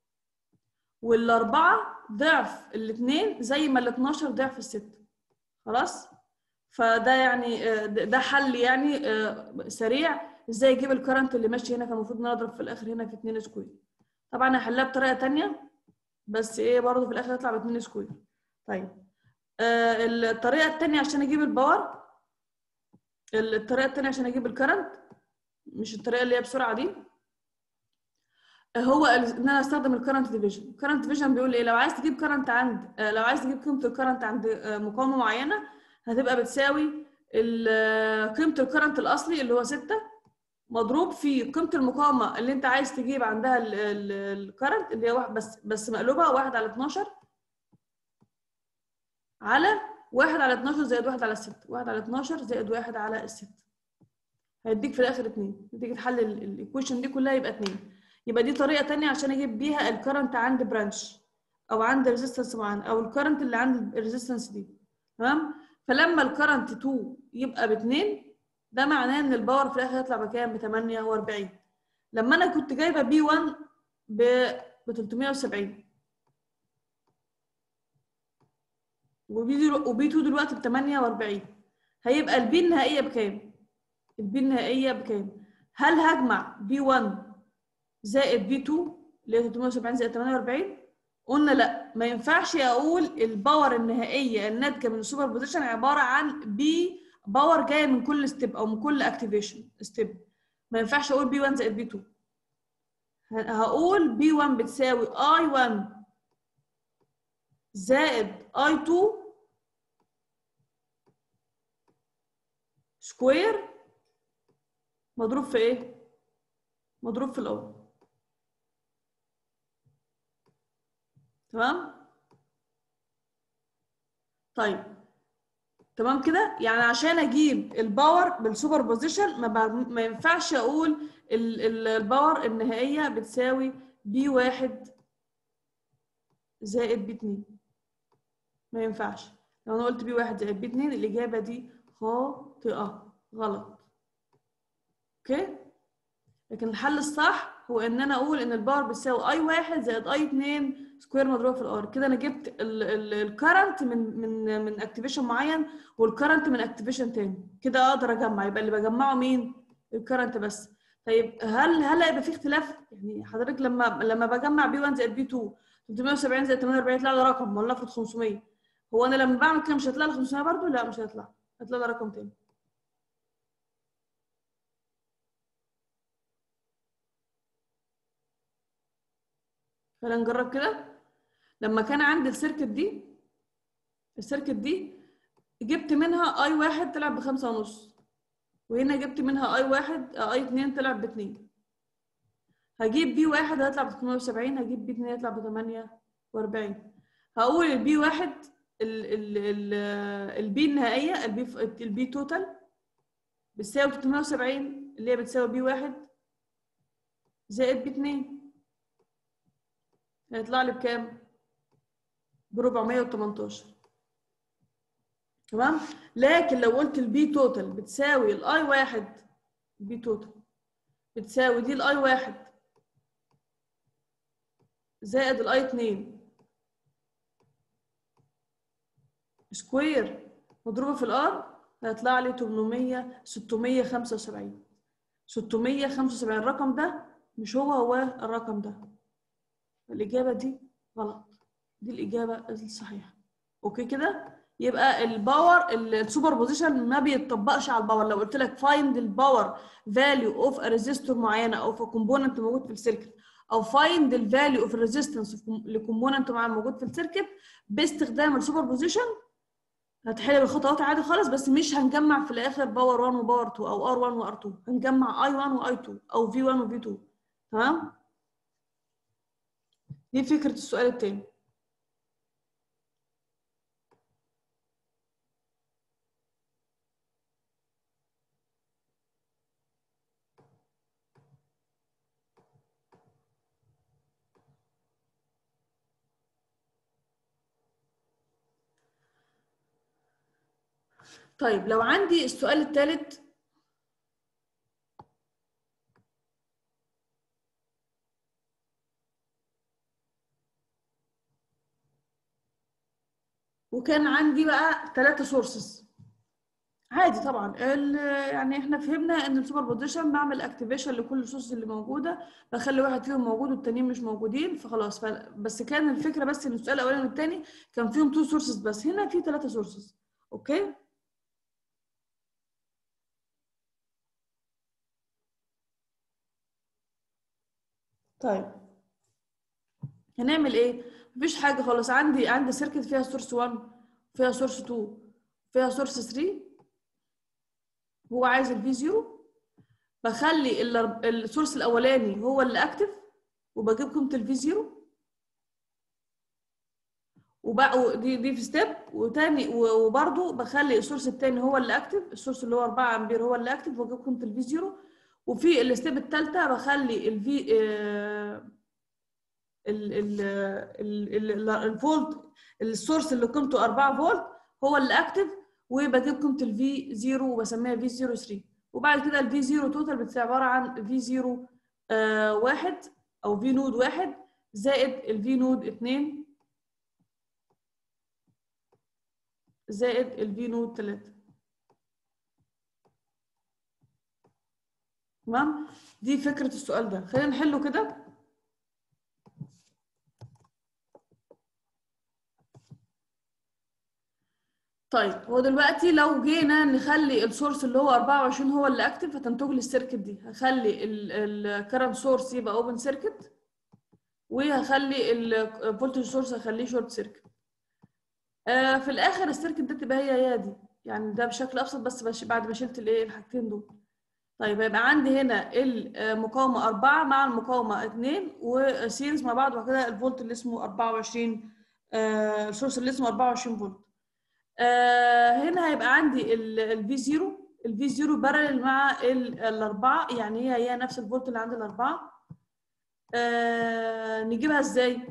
S1: والاربعه ضعف الاثنين زي ما ال 12 ضعف الستة خلاص فده يعني آه، ده ده حل يعني آه، سريع ازاي اجيب الكرنت اللي ماشي هنا كان المفروض نضرب في الاخر هنا في 2 سكوير طبعا هحلها بطريقه تانية بس ايه برضه في الاخر هيطلع ب 2 سكوير طيب آه، الطريقه التانية عشان اجيب الباور الطريقه التانية عشان اجيب الكرنت مش الطريقه اللي هي بسرعه دي هو ال- ان انا استخدم الكرنت ديفيجن الكرنت ديفيجن بيقول ايه لو عايز تجيب كرنت عند آه، لو عايز تجيب قيمه الكرنت عند آه، مقاومه معينه هتبقى بتساوي ال- آه، قيمه الكرنت الاصلي اللي هو 6 مضروب في قيمه المقاومه اللي انت عايز تجيب عندها الكرنت اللي هي واحد بس بس مقلوبه 1 على 12 على 1 على 12 زائد 1 على 6 1 على 12 زائد 1 على الست هيديك في الاخر 2 تيجي تحلل الايكويشن دي كلها يبقى 2 يبقى دي طريقه ثانيه عشان اجيب بيها الكرنت عند برانش او عند ريزيستنس معين او الكرنت اللي عند الريزيستنس دي تمام فلما الكرنت 2 يبقى ب 2 ده معناه ان الباور في الاخر هيطلع بكام ب 48 لما انا كنت جايبه بي 1 ب 370 وبي وبي 2 دلوقتي ب 48 هيبقى البي النهائيه بكام البي النهائيه بكام هل هجمع بي 1 زائد بي 2 اللي هي 370 زائد 48 قلنا لا ما ينفعش اقول الباور النهائيه الناتجه من السوبر بوزيشن عباره عن بي باور جايه من كل ستيب او من كل اكتيفيشن ستيب ما ينفعش اقول بي 1 زائد بي 2 هقول بي 1 بتساوي اي 1 زائد اي 2 سكوير مضروب في ايه مضروب في الاول تمام طيب تمام كده يعني عشان اجيب الباور بالسوبر بوزيشن ما, ما ينفعش اقول الباور النهائيه بتساوي بي واحد زائد بي 2 ما ينفعش لو انا قلت بي واحد زائد بي 2 الاجابه دي خاطئه غلط اوكي لكن الحل الصح هو ان انا اقول ان الباور بتساوي اي واحد زائد اي 2 سكوير مضروب في الار كده انا جبت الكرنت من من من اكتيفيشن معين والكرنت من اكتيفيشن تاني كده اقدر اجمع يبقى اللي بجمعه مين الكرنت بس طيب هل هل هيبقى في اختلاف يعني حضرتك لما لما بجمع بي 1 زائد بي 2 370 زائد 48 يطلع لي رقم ولا افرض 500 هو انا لما بعمل كده مش هيطلع لي 500 برضه لا مش هيطلع هيطلع لي رقم تاني خلينا نجرب كده لما كان عندي السيركت دي السيركت دي جبت منها اي واحد طلع بخمسة ونص وهنا جبت منها اي واحد اي اتنين طلع باتنين هجيب بي واحد هيطلع ب 870 هجيب بي اتنين هيطلع ب 48 هقول البي واحد ال ال ال البي النهائية البي البي توتال بتساوي 370 اللي هي بتساوي بي واحد زائد بي اتنين هيطلع لي بكام؟ ب 418 تمام لكن لو قلت البي توتال بتساوي الاي واحد البي توتال بتساوي دي الاي واحد زائد الاي اتنين سكوير مضروبه في الار هيطلع لي 800 675 675 الرقم ده مش هو هو الرقم ده الإجابة دي غلط دي الإجابة الصحيحة أوكي كده يبقى الباور السوبر بوزيشن ما بيتطبقش على الباور لو قلت لك فايند الباور فاليو اوف ا ريزيستور معينه او في كومبوننت موجود في السيركت او فايند الفاليو اوف ريزيستنس لكومبوننت معين موجود في السيركت باستخدام السوبر بوزيشن هتحل بالخطوات عادي خالص بس مش هنجمع في الاخر باور 1 وباور 2 او ار 1 وار 2 هنجمع اي 1 واي 2 او في 1 وفي 2 تمام دي فكرة السؤال التاني طيب لو عندي السؤال الثالث وكان عندي بقى ثلاثة سورسز عادي طبعا يعني احنا فهمنا ان السوبر بوزيشن بعمل اكتيفيشن لكل سورس اللي موجوده بخلي واحد فيهم موجود والتانيين مش موجودين فخلاص ف... بس كان الفكره بس ان السؤال الاولاني والثاني كان فيهم تو سورسز بس هنا في ثلاثة سورسز اوكي طيب هنعمل ايه مفيش حاجه خالص عندي عندي سيركت فيها سورس 1 فيها سورس 2 فيها سورس 3 هو عايز الفي 0 بخلي ال- السورس الاولاني هو اللي اكتف وبجيب قيمه الفي 0 وبقى دي دي في ستيب وتاني و- وبرضه بخلي السورس التاني هو اللي اكتف السورس اللي هو 4 امبير هو اللي اكتف واجيب قيمه الفي 0 وفي الستيب الثالثه بخلي الفي ال ال ال ال- الفولت السورس اللي قيمته 4 فولت هو اللي اكتف وبجيب قيمه الفي 0 وبسميها في 0 3 وبعد كده الفي 0 توتال بتبقى عباره عن في 0 1 او في نود 1 زائد الفي نود 2 زائد الفي نود 3 تمام دي فكره السؤال ده خلينا نحله كده طيب هو دلوقتي لو جينا نخلي السورس اللي هو 24 هو اللي اكتف هتنتج لي السيركت دي هخلي الكرنت سورس يبقى اوبن سيركت وهخلي الفولتج سورس هخليه شورت سيركت آه في الاخر السيركت ده تبقى هي هي دي يعني ده بشكل ابسط بس بش بعد ما شلت الايه الحاجتين دول طيب يبقى عندي هنا المقاومه 4 مع المقاومه 2 وسيريز مع بعض وبعد كده الفولت اللي اسمه 24 آه السورس اللي اسمه 24 فولت آه هنا هيبقى عندي الفي 0 الفي 0 بارل مع الاربعه يعني هي هي نفس الفولت اللي عند الاربعه آه نجيبها ازاي؟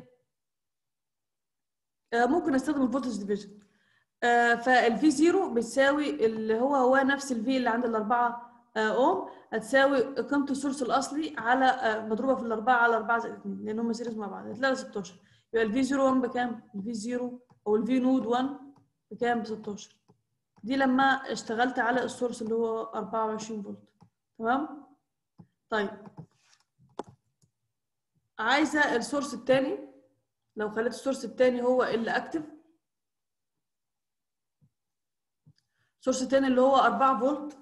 S1: آه ممكن استخدم الفولتج ديفيجن آه فالفي 0 بتساوي اللي هو هو نفس الفي اللي عند الاربعه آه اوم هتساوي قيمه السورس الاصلي على آه مضروبه في الاربعه على 4 زائد 2 لان هم سيريز مع بعض هتلاقي 16 يبقى الفي 0 1 بكام؟ الفي 0 او الفي نود 1 بكام؟ ب 16 دي لما اشتغلت على السورس اللي هو 24 فولت تمام؟ طيب عايزه السورس الثاني لو خليت السورس الثاني هو اللي اكتف السورس الثاني اللي هو 4 فولت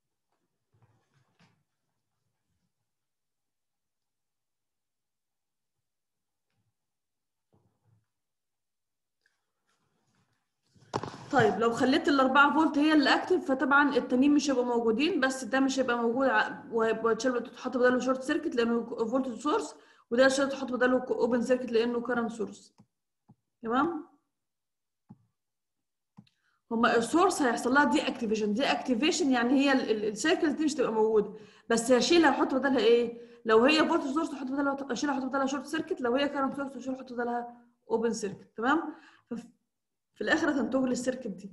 S1: طيب لو خليت ال 4 فولت هي اللي اكتف فطبعا التانيين مش هيبقوا موجودين بس ده مش هيبقى موجود وهيبقى تحط بداله شورت سيركت لانه فولتج سورس وده عشان تحط بداله اوبن سيركت لانه كرنت سورس تمام هما السورس هيحصل لها دي اكتيفيشن دي اكتيفيشن يعني هي السيركت دي مش تبقى موجوده بس هشيلها واحط بدلها ايه لو هي فولتج سورس احط بدلها اشيلها احط بدلها شورت سيركت لو هي كرنت سورس اشيلها احط بدلها اوبن سيركت تمام في الاخر هتنتج لي السيركت دي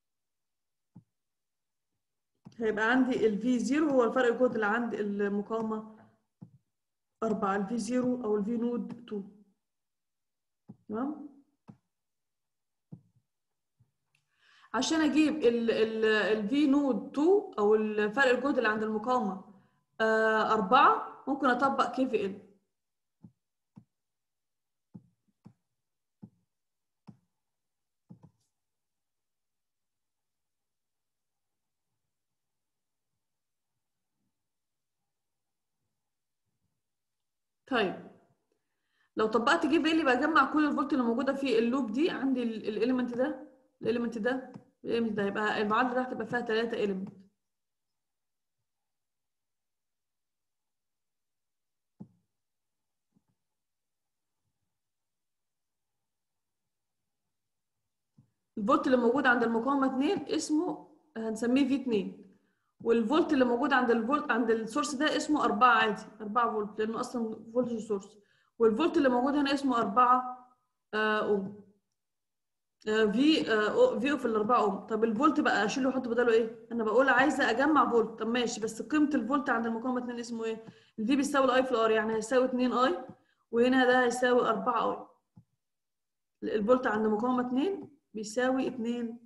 S1: هيبقى عندي الفي 0 هو الفرق الجهد اللي عند المقاومه 4 الفي 0 او الفي نود 2 تمام عشان اجيب الفي نود 2 او الفرق الجهد اللي عند المقاومه 4 ممكن اطبق كي في ال طيب لو طبقت جيب اللي بجمع كل الفولت اللي موجوده في اللوب دي عندي الاليمنت ده الاليمنت ده الاليمنت ده يبقى المعادله ده هتبقى فيها 3 اليمنت الفولت اللي موجود عند المقاومه 2 اسمه هنسميه في 2 والفولت اللي موجود عند الفولت عند السورس ده اسمه 4 عادي 4 فولت لانه اصلا فولتج سورس والفولت اللي موجود هنا اسمه 4 اوم في في او في ال 4 اوم طب الفولت بقى اشيله واحط بداله ايه انا بقول عايزه اجمع فولت طب ماشي بس قيمه الفولت عند المقاومه 2 اسمه ايه الفي بيساوي الاي في الار يعني هيساوي 2 اي وهنا ده هيساوي 4 اي الفولت عند مقاومه 2 بيساوي 2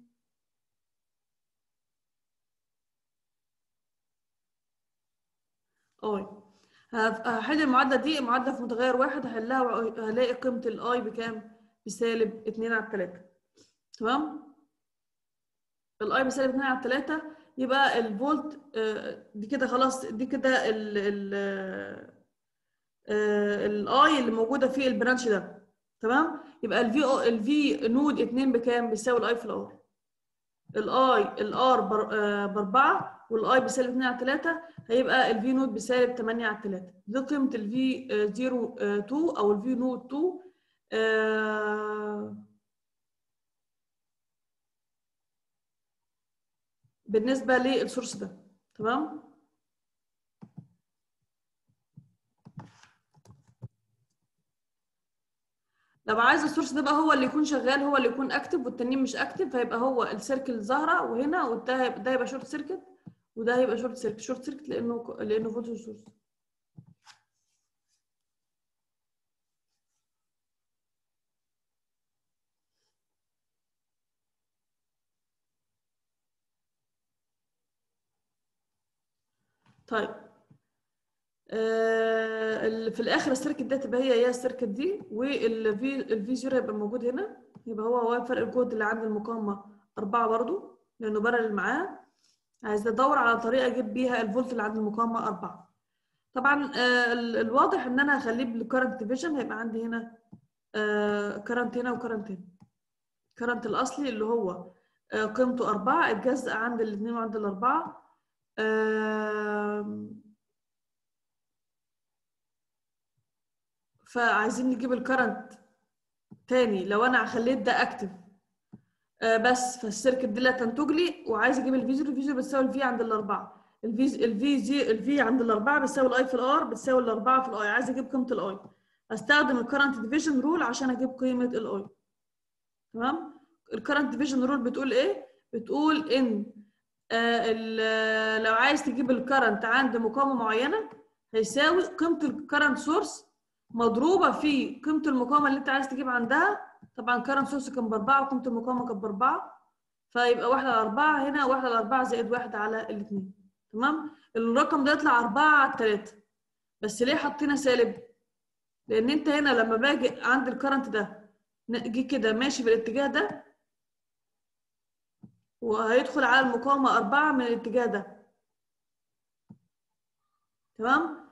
S1: اي هحل المعادله دي معادله في متغير واحد هحلها وهلاقي قيمه الاي بكام بسالب 2 على 3 تمام الاي بسالب 2 على 3 يبقى الفولت دي كده خلاص دي كده ال ال الاي اللي موجوده في البرانش ده تمام يبقى الفي الفي نود 2 بكام بيساوي الاي في الار الاي الار باربعه والاي بسالب 2 على 3 هيبقى الفي نود بسالب 8 على 3 دي قيمه الفي 0 2 او الفي نود 2 آه، بالنسبه للسورس ده تمام لو عايز السورس ده بقى هو اللي يكون شغال هو اللي يكون اكتف والتانيين مش اكتف فيبقى هو السيركل ظاهره وهنا وده هيبقى ده هيبقى شورت سيركت وده هيبقى شورت سيركت شورت سيركت لانه لانه فولتج سورس طيب آه ال- في الاخر السيركت ده تبقى هي هي السيركت دي والفي الفي 0 هيبقى موجود هنا يبقى هو هو فرق الجهد اللي عند المقاومه 4 برضو لانه بارل معاه عايز ادور على طريقه اجيب بيها الفولت اللي عند المقاومه 4 طبعا آه ال- الواضح ان انا هخليه بالكرنت ديفيجن هيبقى عندي هنا كرنت هنا وكرنت هنا الكرنت الاصلي اللي هو آه قيمته 4 اتجزأ عند الاثنين وعند الاربعه آم، فعايزين نجيب الكرنت تاني لو انا خليت ده اكتف آه بس فالسيركت دي لا تنتج لي وعايز اجيب الفي 0 الفي 0 بتساوي الفي عند الاربعه الفي الفي زي الفي عند الاربعه بتساوي الاي في الار بتساوي الاربعه في الاي عايز اجيب قيمه الاي استخدم الكرنت ديفيجن رول عشان اجيب قيمه الاي تمام الكرنت ديفيجن رول بتقول ايه بتقول ان آه ال- لو عايز تجيب الكرنت عند مقاومه معينه هيساوي قيمه الكرنت سورس مضروبه في قيمه المقاومه اللي انت عايز تجيب عندها طبعا كرنت سورس كان باربعه وقيمه المقاومه كانت باربعه فيبقى واحده على اربعه هنا واحده على اربعه زائد واحد على الاثنين تمام الرقم ده يطلع اربعه على الثلاثه بس ليه حطينا سالب؟ لان انت هنا لما باجي عند الكرنت ده جه كده ماشي في الاتجاه ده وهيدخل على المقاومه اربعه من الاتجاه ده تمام؟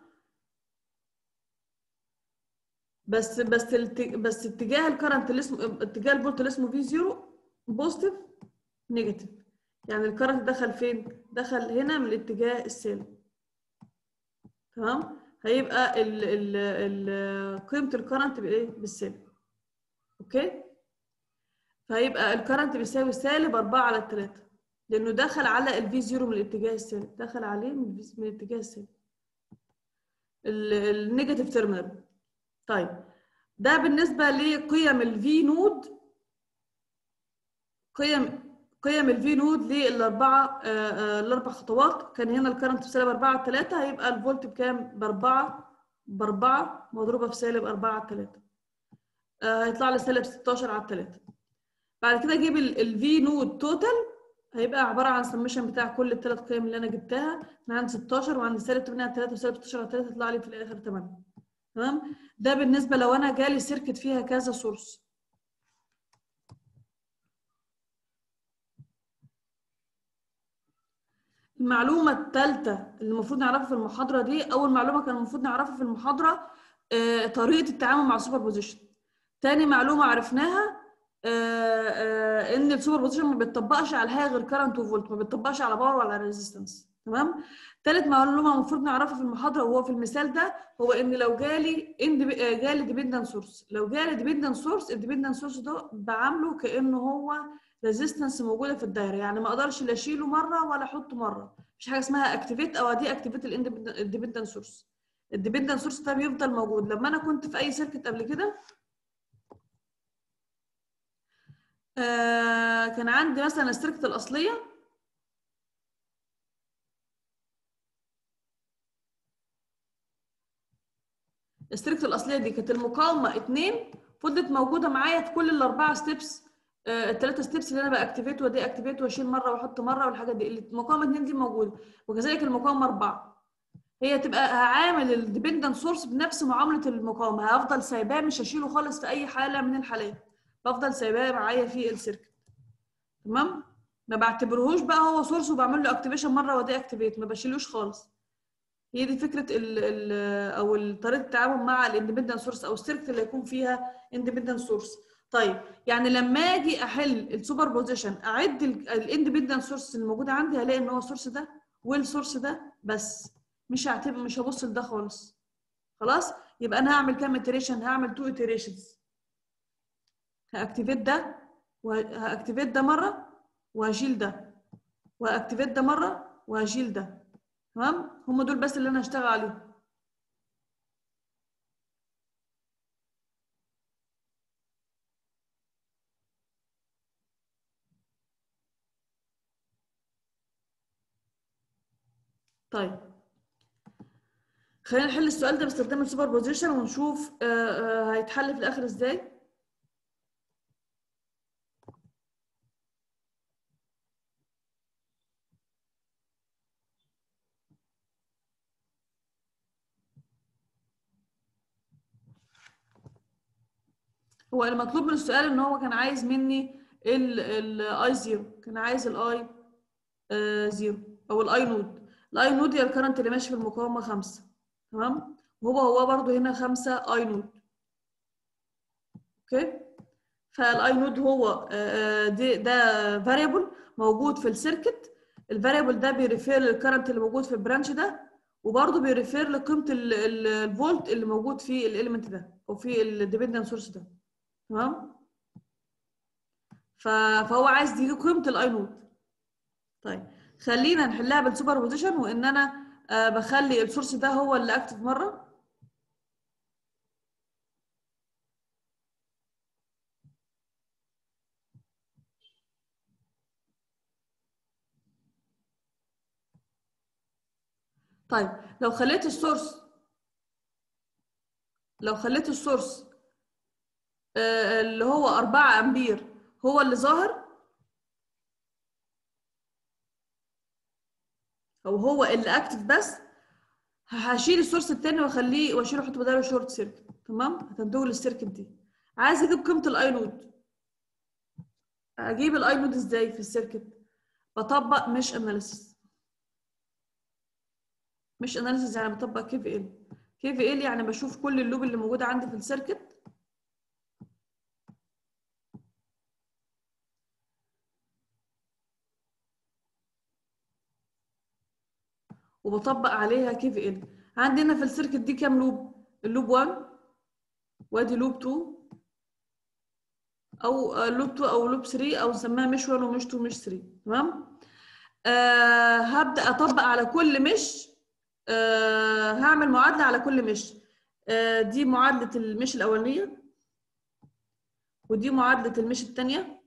S1: بس بس الت... بس اتجاه الكرنت اللي اسمه اتجاه الفولت اللي اسمه في 0 بوزيتيف نيجاتيف يعني الكرنت دخل فين؟ دخل هنا من الاتجاه السالب تمام؟ هيبقى ال ال ال قيمة الكرنت بايه؟ بالسالب اوكي؟ فهيبقى الكرنت بيساوي سالب 4 على 3 لانه دخل على الفي 0 من الاتجاه السالب دخل عليه من الفي- من الاتجاه السالب النيجاتيف تيرمينال طيب ده بالنسبه لقيم الفي نود قيم قيم الفي نود للاربعه آه، آه، الاربع خطوات كان هنا الكرنت بسالب 4 على 3 هيبقى الفولت بكام؟ ب 4 ب 4 مضروبه في سالب 4 على 3 آه، هيطلع لي سالب 16 على 3 بعد كده اجيب الفي نود توتال هيبقى عباره عن سمشن بتاع كل الثلاث قيم اللي انا جبتها انا عندي 16 وعندي سالب 8 على 3 وسالب 16 على 3 يطلع لي في الاخر 8 تمام ده بالنسبه لو انا جالي سيركت فيها كذا سورس المعلومه الثالثه اللي المفروض نعرفها في المحاضره دي اول معلومه كان المفروض نعرفها في المحاضره آه، طريقه التعامل مع السوبر بوزيشن تاني معلومه عرفناها آه، آه، ان السوبر بوزيشن ما بيتطبقش على حاجه غير كارنت وفولت ما بيتطبقش على باور ولا ريزيستنس تمام تالت معلومه المفروض نعرفها في المحاضره وهو في المثال ده هو ان لو جالي إن جالي ديبندنت سورس لو جالي ديبندنت سورس الديبندنت سورس ده بعامله كانه هو ريزيستنس موجوده في الدايره يعني ما اقدرش لا اشيله مره ولا احطه مره مفيش حاجه اسمها اكتيفيت او دي اكتيفيت الديبندنت سورس الديبندنت سورس ده بيفضل موجود لما انا كنت في اي سيركت قبل كده آه كان عندي مثلا السيركت الاصليه السيركت الاصليه دي كانت المقاومه 2 فضلت موجوده معايا في كل الاربعه ستيبس الثلاثه ستيبس اللي انا باكتيفيت ودي اكتيفيت واشيل مره واحط مره والحاجات دي المقاومه 2 دي موجوده وكذلك المقاومه 4 هي تبقى هعامل الديبندنت سورس بنفس معامله المقاومه هفضل سايباه مش هشيله خالص في اي حاله من الحالات بفضل سايباه معايا في السيركت تمام ما بعتبرهوش بقى هو سورس وبعمل له اكتيفيشن مره ودي اكتيفيت ما بشيلوش خالص هي دي فكره ال ال او طريقه التعامل مع الاندبندنت سورس او السيركت اللي يكون فيها اندبندنت سورس طيب يعني لما اجي احل السوبر بوزيشن اعد الاندبندنت سورس اللي موجود عندي هلاقي ان هو السورس ده والسورس ده بس مش هعتبر مش هبص لده خالص خلاص يبقى انا هعمل كام iteration هعمل تو iterations هاكتيفيت ده وهاكتيفيت ده مره وهشيل ده وهاكتيفيت ده مره وهشيل ده تمام هم دول بس اللي انا هشتغل عليهم طيب خلينا نحل السؤال ده باستخدام السوبر بوزيشن ونشوف آه، آه، هيتحل في الاخر ازاي هو المطلوب من السؤال ان هو كان عايز مني الاي زيرو كان عايز الاي زيرو او الاي نود الاي نود هي الكرنت اللي ماشي في المقاومه خمسة تمام وهو هو برضو هنا خمسة اي نود اوكي فالاي نود هو آه، دي ده فاريبل موجود في السيركت الفاريبل ده بيريفير للكرنت اللي موجود في البرانش ده وبرضه بيريفير لقيمه الفولت اللي موجود في الاليمنت ده او في الديبندنت سورس ده تمام ف- فهو عايز يجيب قيمه الاي نود طيب خلينا نحلها بالسوبر بوزيشن وان انا آه، بخلي السورس ده هو اللي اكتف مره طيب لو خليت السورس لو خليت السورس آه، اللي هو 4 امبير هو اللي ظاهر او هو اللي اكتف بس هشيل السورس التاني واخليه واشيله احط بداله شورت سيركت تمام هتنتهي للسيركت دي عايز اجيب قيمه الاي نود اجيب الاي نود ازاي في السيركت بطبق مش اناليسيس مش اناليسيس يعني بطبق كي في ال كي في ال يعني بشوف كل اللوب اللي موجوده عندي في السيركت وبطبق عليها كي في ال عندنا في السيركت دي كام لوب اللوب 1 وادي لوب 2 او آه، لوب 2 او لوب 3 او نسميها مش 1 ومش 2 مش 3 تمام آه هبدا اطبق على كل مش آه هعمل معادله على كل مش آه دي معادله المش الاولانيه ودي معادله المش الثانيه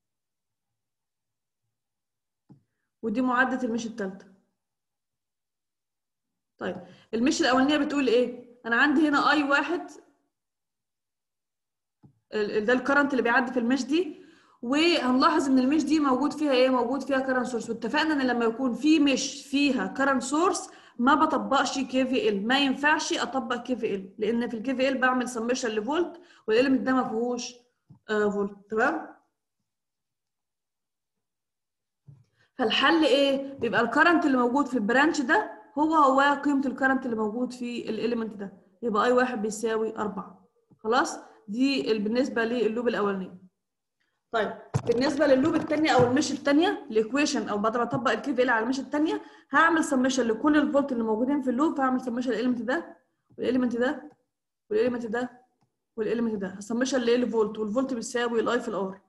S1: ودي معادله المش الثالثه طيب المش الاولانيه بتقول ايه انا عندي هنا اي واحد ال- ال- ده الكرنت اللي بيعدي في المش دي وهنلاحظ ان المش دي موجود فيها ايه موجود فيها كرنت سورس واتفقنا ان لما يكون في مش فيها كرنت سورس ما بطبقش كي في ال ما ينفعش اطبق كي في ال لان في الكي في ال بعمل سمشن لفولت والاليمنت ده ما فيهوش آه فولت تمام فالحل ايه بيبقى الكرنت اللي موجود في البرانش ده هو هو قيمه الكرنت اللي موجود في الاليمنت ده يبقى اي واحد بيساوي 4 خلاص دي ال- بالنسبه للوب الاولانيه طيب بالنسبه للوب الثانيه او المش الثانيه الايكويشن او بعد ما اطبق الكي في ال على المش الثانيه هعمل سمشن لكل الفولت اللي موجودين في اللوب هعمل سمشن للاليمنت ده والاليمنت ده والاليمنت ده والاليمنت ده هسمشن للفولت والفولت بيساوي الاي في الار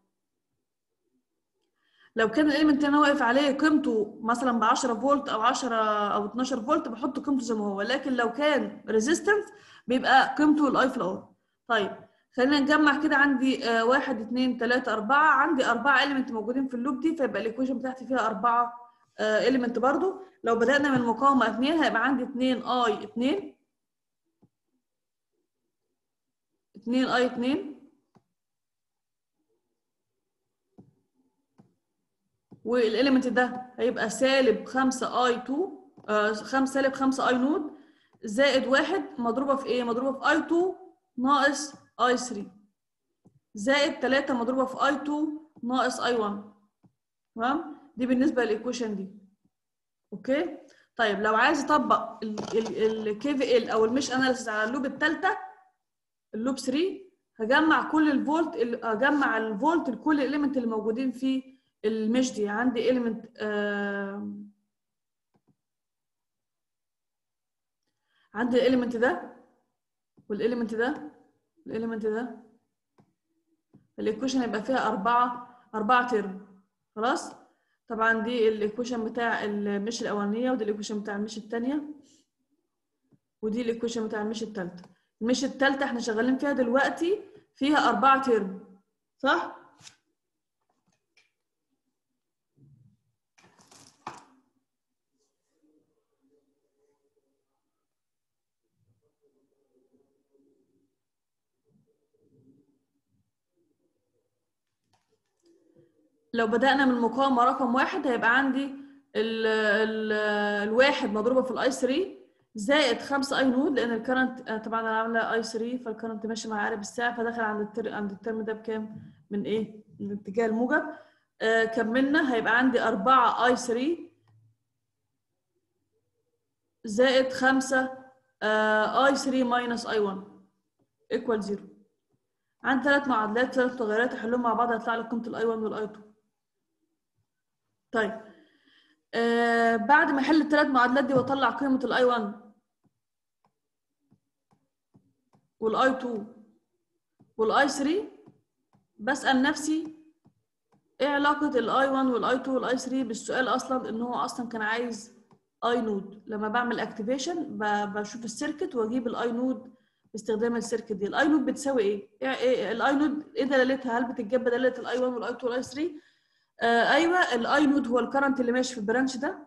S1: لو كان الاليمنت اللي انا واقف عليه قيمته مثلا ب 10 فولت او 10 او 12 فولت بحط قيمته زي ما هو لكن لو كان ريزيستنس بيبقى قيمته الاي في الار طيب خلينا نجمع كده عندي آه، واحد اتنين تلاتة أربعة عندي أربعة إيليمنت موجودين في اللوب دي فيبقى الإيكويشن بتاعتي فيها أربعة إيليمنت برضو لو بدأنا من مقاومة اتنين هيبقى عندي اتنين أي اتنين اتنين أي اتنين والإيليمنت ده هيبقى سالب خمسة أي تو آه، خمسة سالب خمسة أي نود زائد واحد مضروبة في إيه؟ مضروبة في أي 2 ناقص اي 3 زائد 3 مضروبه في اي 2 ناقص اي 1 تمام دي بالنسبه للايكويشن دي اوكي طيب لو عايز اطبق الكي في ال او المش اناليسيس على اللوب الثالثه اللوب 3 هجمع كل الفولت ال- هجمع الفولت لكل الاليمنت اللي موجودين في المش دي عندي اليمنت عندي الاليمنت ده والاليمنت ده والاليمنت ده الايكويشن هيبقى فيها أربعة أربعة ترم خلاص طبعا دي الايكويشن بتاع المش الأولانية ودي الايكويشن بتاع المش التانية ودي الايكويشن بتاع المش التالتة المش التالتة احنا شغالين فيها دلوقتي فيها أربعة ترم صح؟ لو بدأنا من مقاومة رقم واحد هيبقى عندي ال ال الواحد مضروبة في الاي 3 زائد 5 اي نود لان الكرنت آه، طبعا انا عامله اي 3 فالكرنت ماشي مع عقارب الساعه فدخل عند التر... عند الترم ده بكام؟ من ايه؟ من الاتجاه الموجب آه كملنا هيبقى عندي 4 اي 3 زائد 5 اي 3 ماينس اي 1 ايكوال 0 عندي ثلاث معادلات ثلاث متغيرات احلهم مع بعض هيطلع لي قيمه الاي 1 والاي 2 طيب آه بعد ما احل الثلاث معادلات دي واطلع قيمه الاي 1 والاي 2 والاي 3 بسال نفسي ايه علاقه الاي 1 والاي 2 والاي 3 بالسؤال اصلا ان هو اصلا كان عايز اي نود لما بعمل اكتيفيشن بشوف السيركت واجيب الاي نود باستخدام السيركت دي الاي نود بتساوي ايه؟ إيه- إيه الاي نود ايه دلالتها؟ هل بتتجاب بدلاله الاي 1 والاي 2 والاي 3؟ آه ايوه الاي نود هو الكرنت اللي ماشي في البرانش ده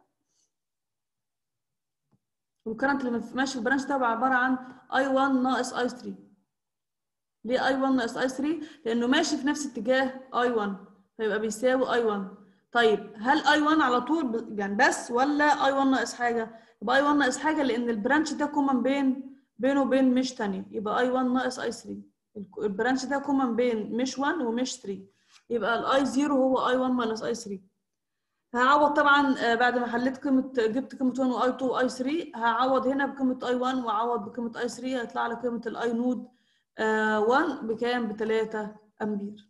S1: والكرنت اللي ماشي في البرانش ده هو عباره عن اي 1 ناقص اي 3 ليه اي 1 ناقص اي 3 لانه ماشي في نفس اتجاه اي 1 فيبقى بيساوي اي 1 طيب هل اي 1 على طول ب- يعني بس ولا اي 1 ناقص حاجه يبقى اي 1 ناقص حاجه لان البرانش ده كومن بين بينه وبين مش تانية يبقى اي 1 ناقص اي 3 الك- البرانش ده كومن بين مش 1 ومش 3 يبقى الاي 0 هو اي 1 ماينس اي 3 هعوض طبعا آه، بعد ما حليت قيمه جبت قيمه 1 واي 2 واي 3 هعوض هنا بقيمه اي 1 واعوض بقيمه اي 3 هيطلع لي قيمه الاي نود آه، 1 بكام ب 3 امبير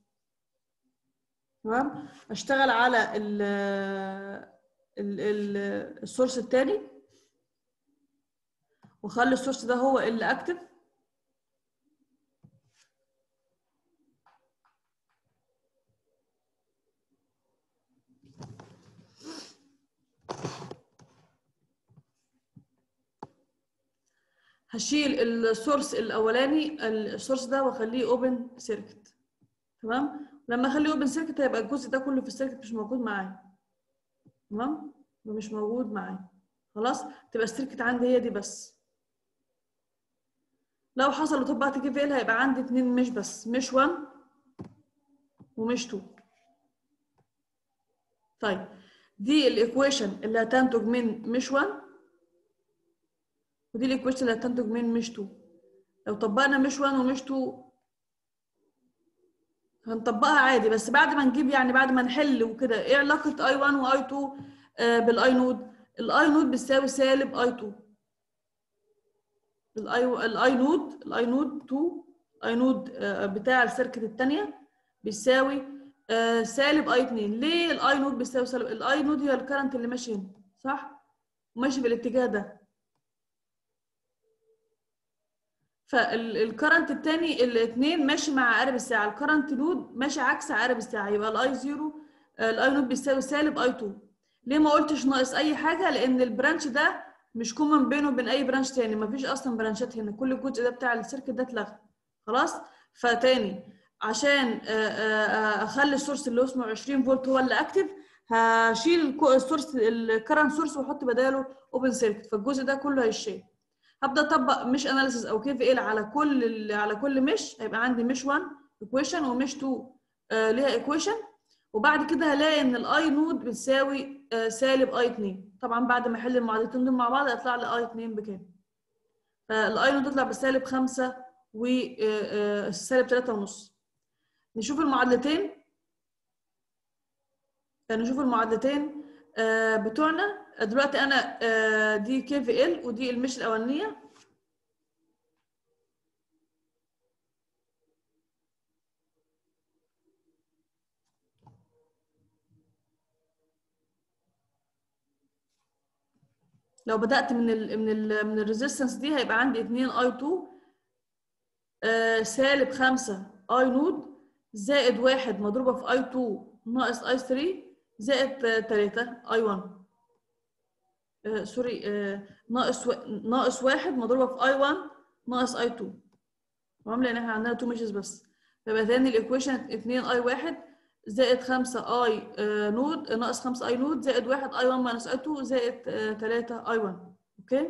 S1: تمام اشتغل على ال ال ال السورس الثاني واخلي السورس ده هو اللي اكتف هشيل السورس الاولاني السورس ده واخليه اوبن سيركت تمام لما اخليه اوبن سيركت هيبقى الجزء ده كله في السيركت مش موجود معايا تمام يبقى مش موجود معايا خلاص تبقى السيركت عندي هي دي بس لو حصل وطبقت كي في ال هيبقى عندي اتنين مش بس مش 1 ومش 2 طيب دي الايكويشن اللي هتنتج من مش 1 ودي الايكويشن اللي هتنتج من مش 2 لو طبقنا مش 1 ومش 2 هنطبقها عادي بس بعد ما نجيب يعني بعد ما نحل وكده ايه علاقه اي 1 واي 2 آه بالاي نود الاي نود بتساوي سالب اي 2 الاي الاي نود الاي نود 2 اي نود آه بتاع السيركت الثانيه بيساوي آه سالب اي 2 ليه الاي نود بيساوي سالب الاي نود هي الكرنت اللي ماشي هنا صح وماشي بالاتجاه ده فالكرنت الثاني الاثنين ماشي مع عقارب الساعه الكرنت نود ماشي عكس عقارب الساعه يبقى الاي 0 الاي نود بيساوي سالب اي 2 ليه ما قلتش ناقص اي حاجه لان البرانش ده مش كومن بينه وبين اي برانش تاني مفيش اصلا برانشات هنا كل الجزء ده بتاع السيركت ده اتلغى خلاص فتاني عشان اخلي السورس اللي اسمه 20 فولت هو اللي اكتف هشيل السورس الكرنت سورس واحط بداله اوبن سيركت فالجزء ده كله هيشيل هبدا اطبق مش اناليسيس او كي في ال على كل على كل مش هيبقى عندي مش 1 ايكويشن ومش 2 آه ليها ايكويشن وبعد كده هلاقي ان الاي نود بتساوي آه سالب اي 2 طبعا بعد ما احل المعادلتين دول مع بعض هيطلع لي اي 2 بكام فالاي نود تطلع بسالب 5 وسالب 3 ونص نشوف المعادلتين نشوف المعادلتين آه بتوعنا دلوقتي انا آه دي كي في ال ودي المش الاولانيه لو بدات من ال من ال من الريزيستنس دي هيبقى عندي 2 اي 2 آه سالب 5 اي نود زائد 1 مضروبه في اي 2 ناقص اي 3 زائد 3 اي 1 آه سوري آه ناقص و... ناقص 1 مضروبه في اي 1 ناقص اي 2 تمام لان احنا عندنا 2 ميشز بس فيبقى تاني الايكويشن 2 اي 1 زائد 5 اي نود ناقص 5 اي نود زائد 1 اي 1 ماينس اي 2 زائد 3 اي 1 اوكي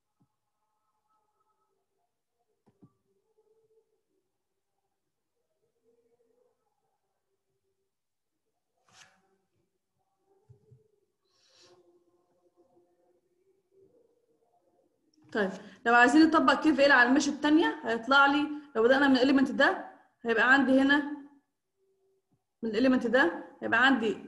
S1: طيب لو عايزين نطبق كيف ال على المش الثانيه هيطلع لي لو بدانا من الاليمنت ده هيبقى عندي هنا من الاليمنت ده هيبقى عندي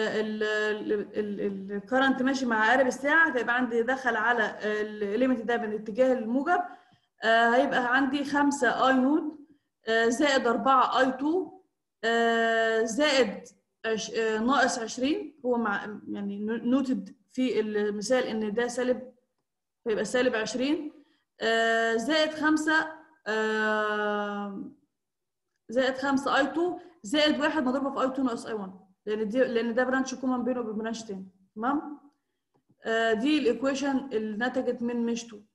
S1: الكرنت ماشي مع قارب الساعه هيبقى عندي دخل على الاليمنت ده من الاتجاه الموجب هيبقى عندي 5 اي نود زائد 4 اي 2 زائد ناقص 20 هو مع يعني نوتد في المثال ان ده سالب فيبقى سالب 20 زائد 5 زائد 5 اي 2 زائد 1 مضروبه في اي 2 ناقص اي 1 لان دي لان ده برانش كومن بينه وبين برانش تاني تمام آه دي الايكويشن اللي نتجت من مش 2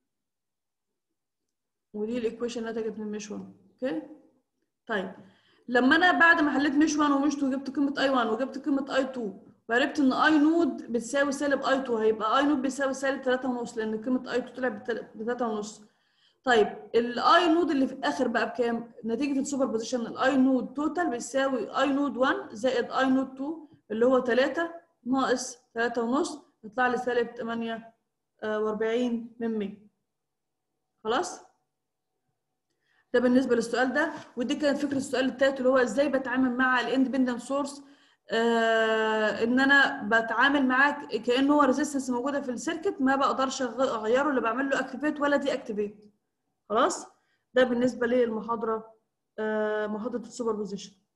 S1: ودي الايكويشن اللي نتجت من مش 1 اوكي طيب لما انا بعد ما حليت مش 1 ومش 2 جبت قيمه اي 1 وجبت قيمه اي 2 وعرفت ان اي نود بتساوي سالب اي 2 هيبقى اي نود بيساوي سالب 3.5 لان قيمه اي 2 طلعت ب 3.5 طيب الاي نود اللي في الاخر بقى بكام؟ نتيجه السوبر بوزيشن الاي نود توتال بيساوي اي نود 1 زائد اي نود 2 اللي هو 3 ناقص 3 ونص يطلع لي سالب 48 من 100 خلاص؟ ده بالنسبه للسؤال ده ودي كانت فكره السؤال الثالث اللي هو ازاي بتعامل مع الاندبندنت سورس آه ان انا بتعامل معاه كانه هو ريزيستنس موجوده في السيركت ما بقدرش اغيره اللي بعمل له اكتيفيت ولا دي اكتيفيت خلاص ده بالنسبه للمحاضره آه محاضره السوبر بوزيشن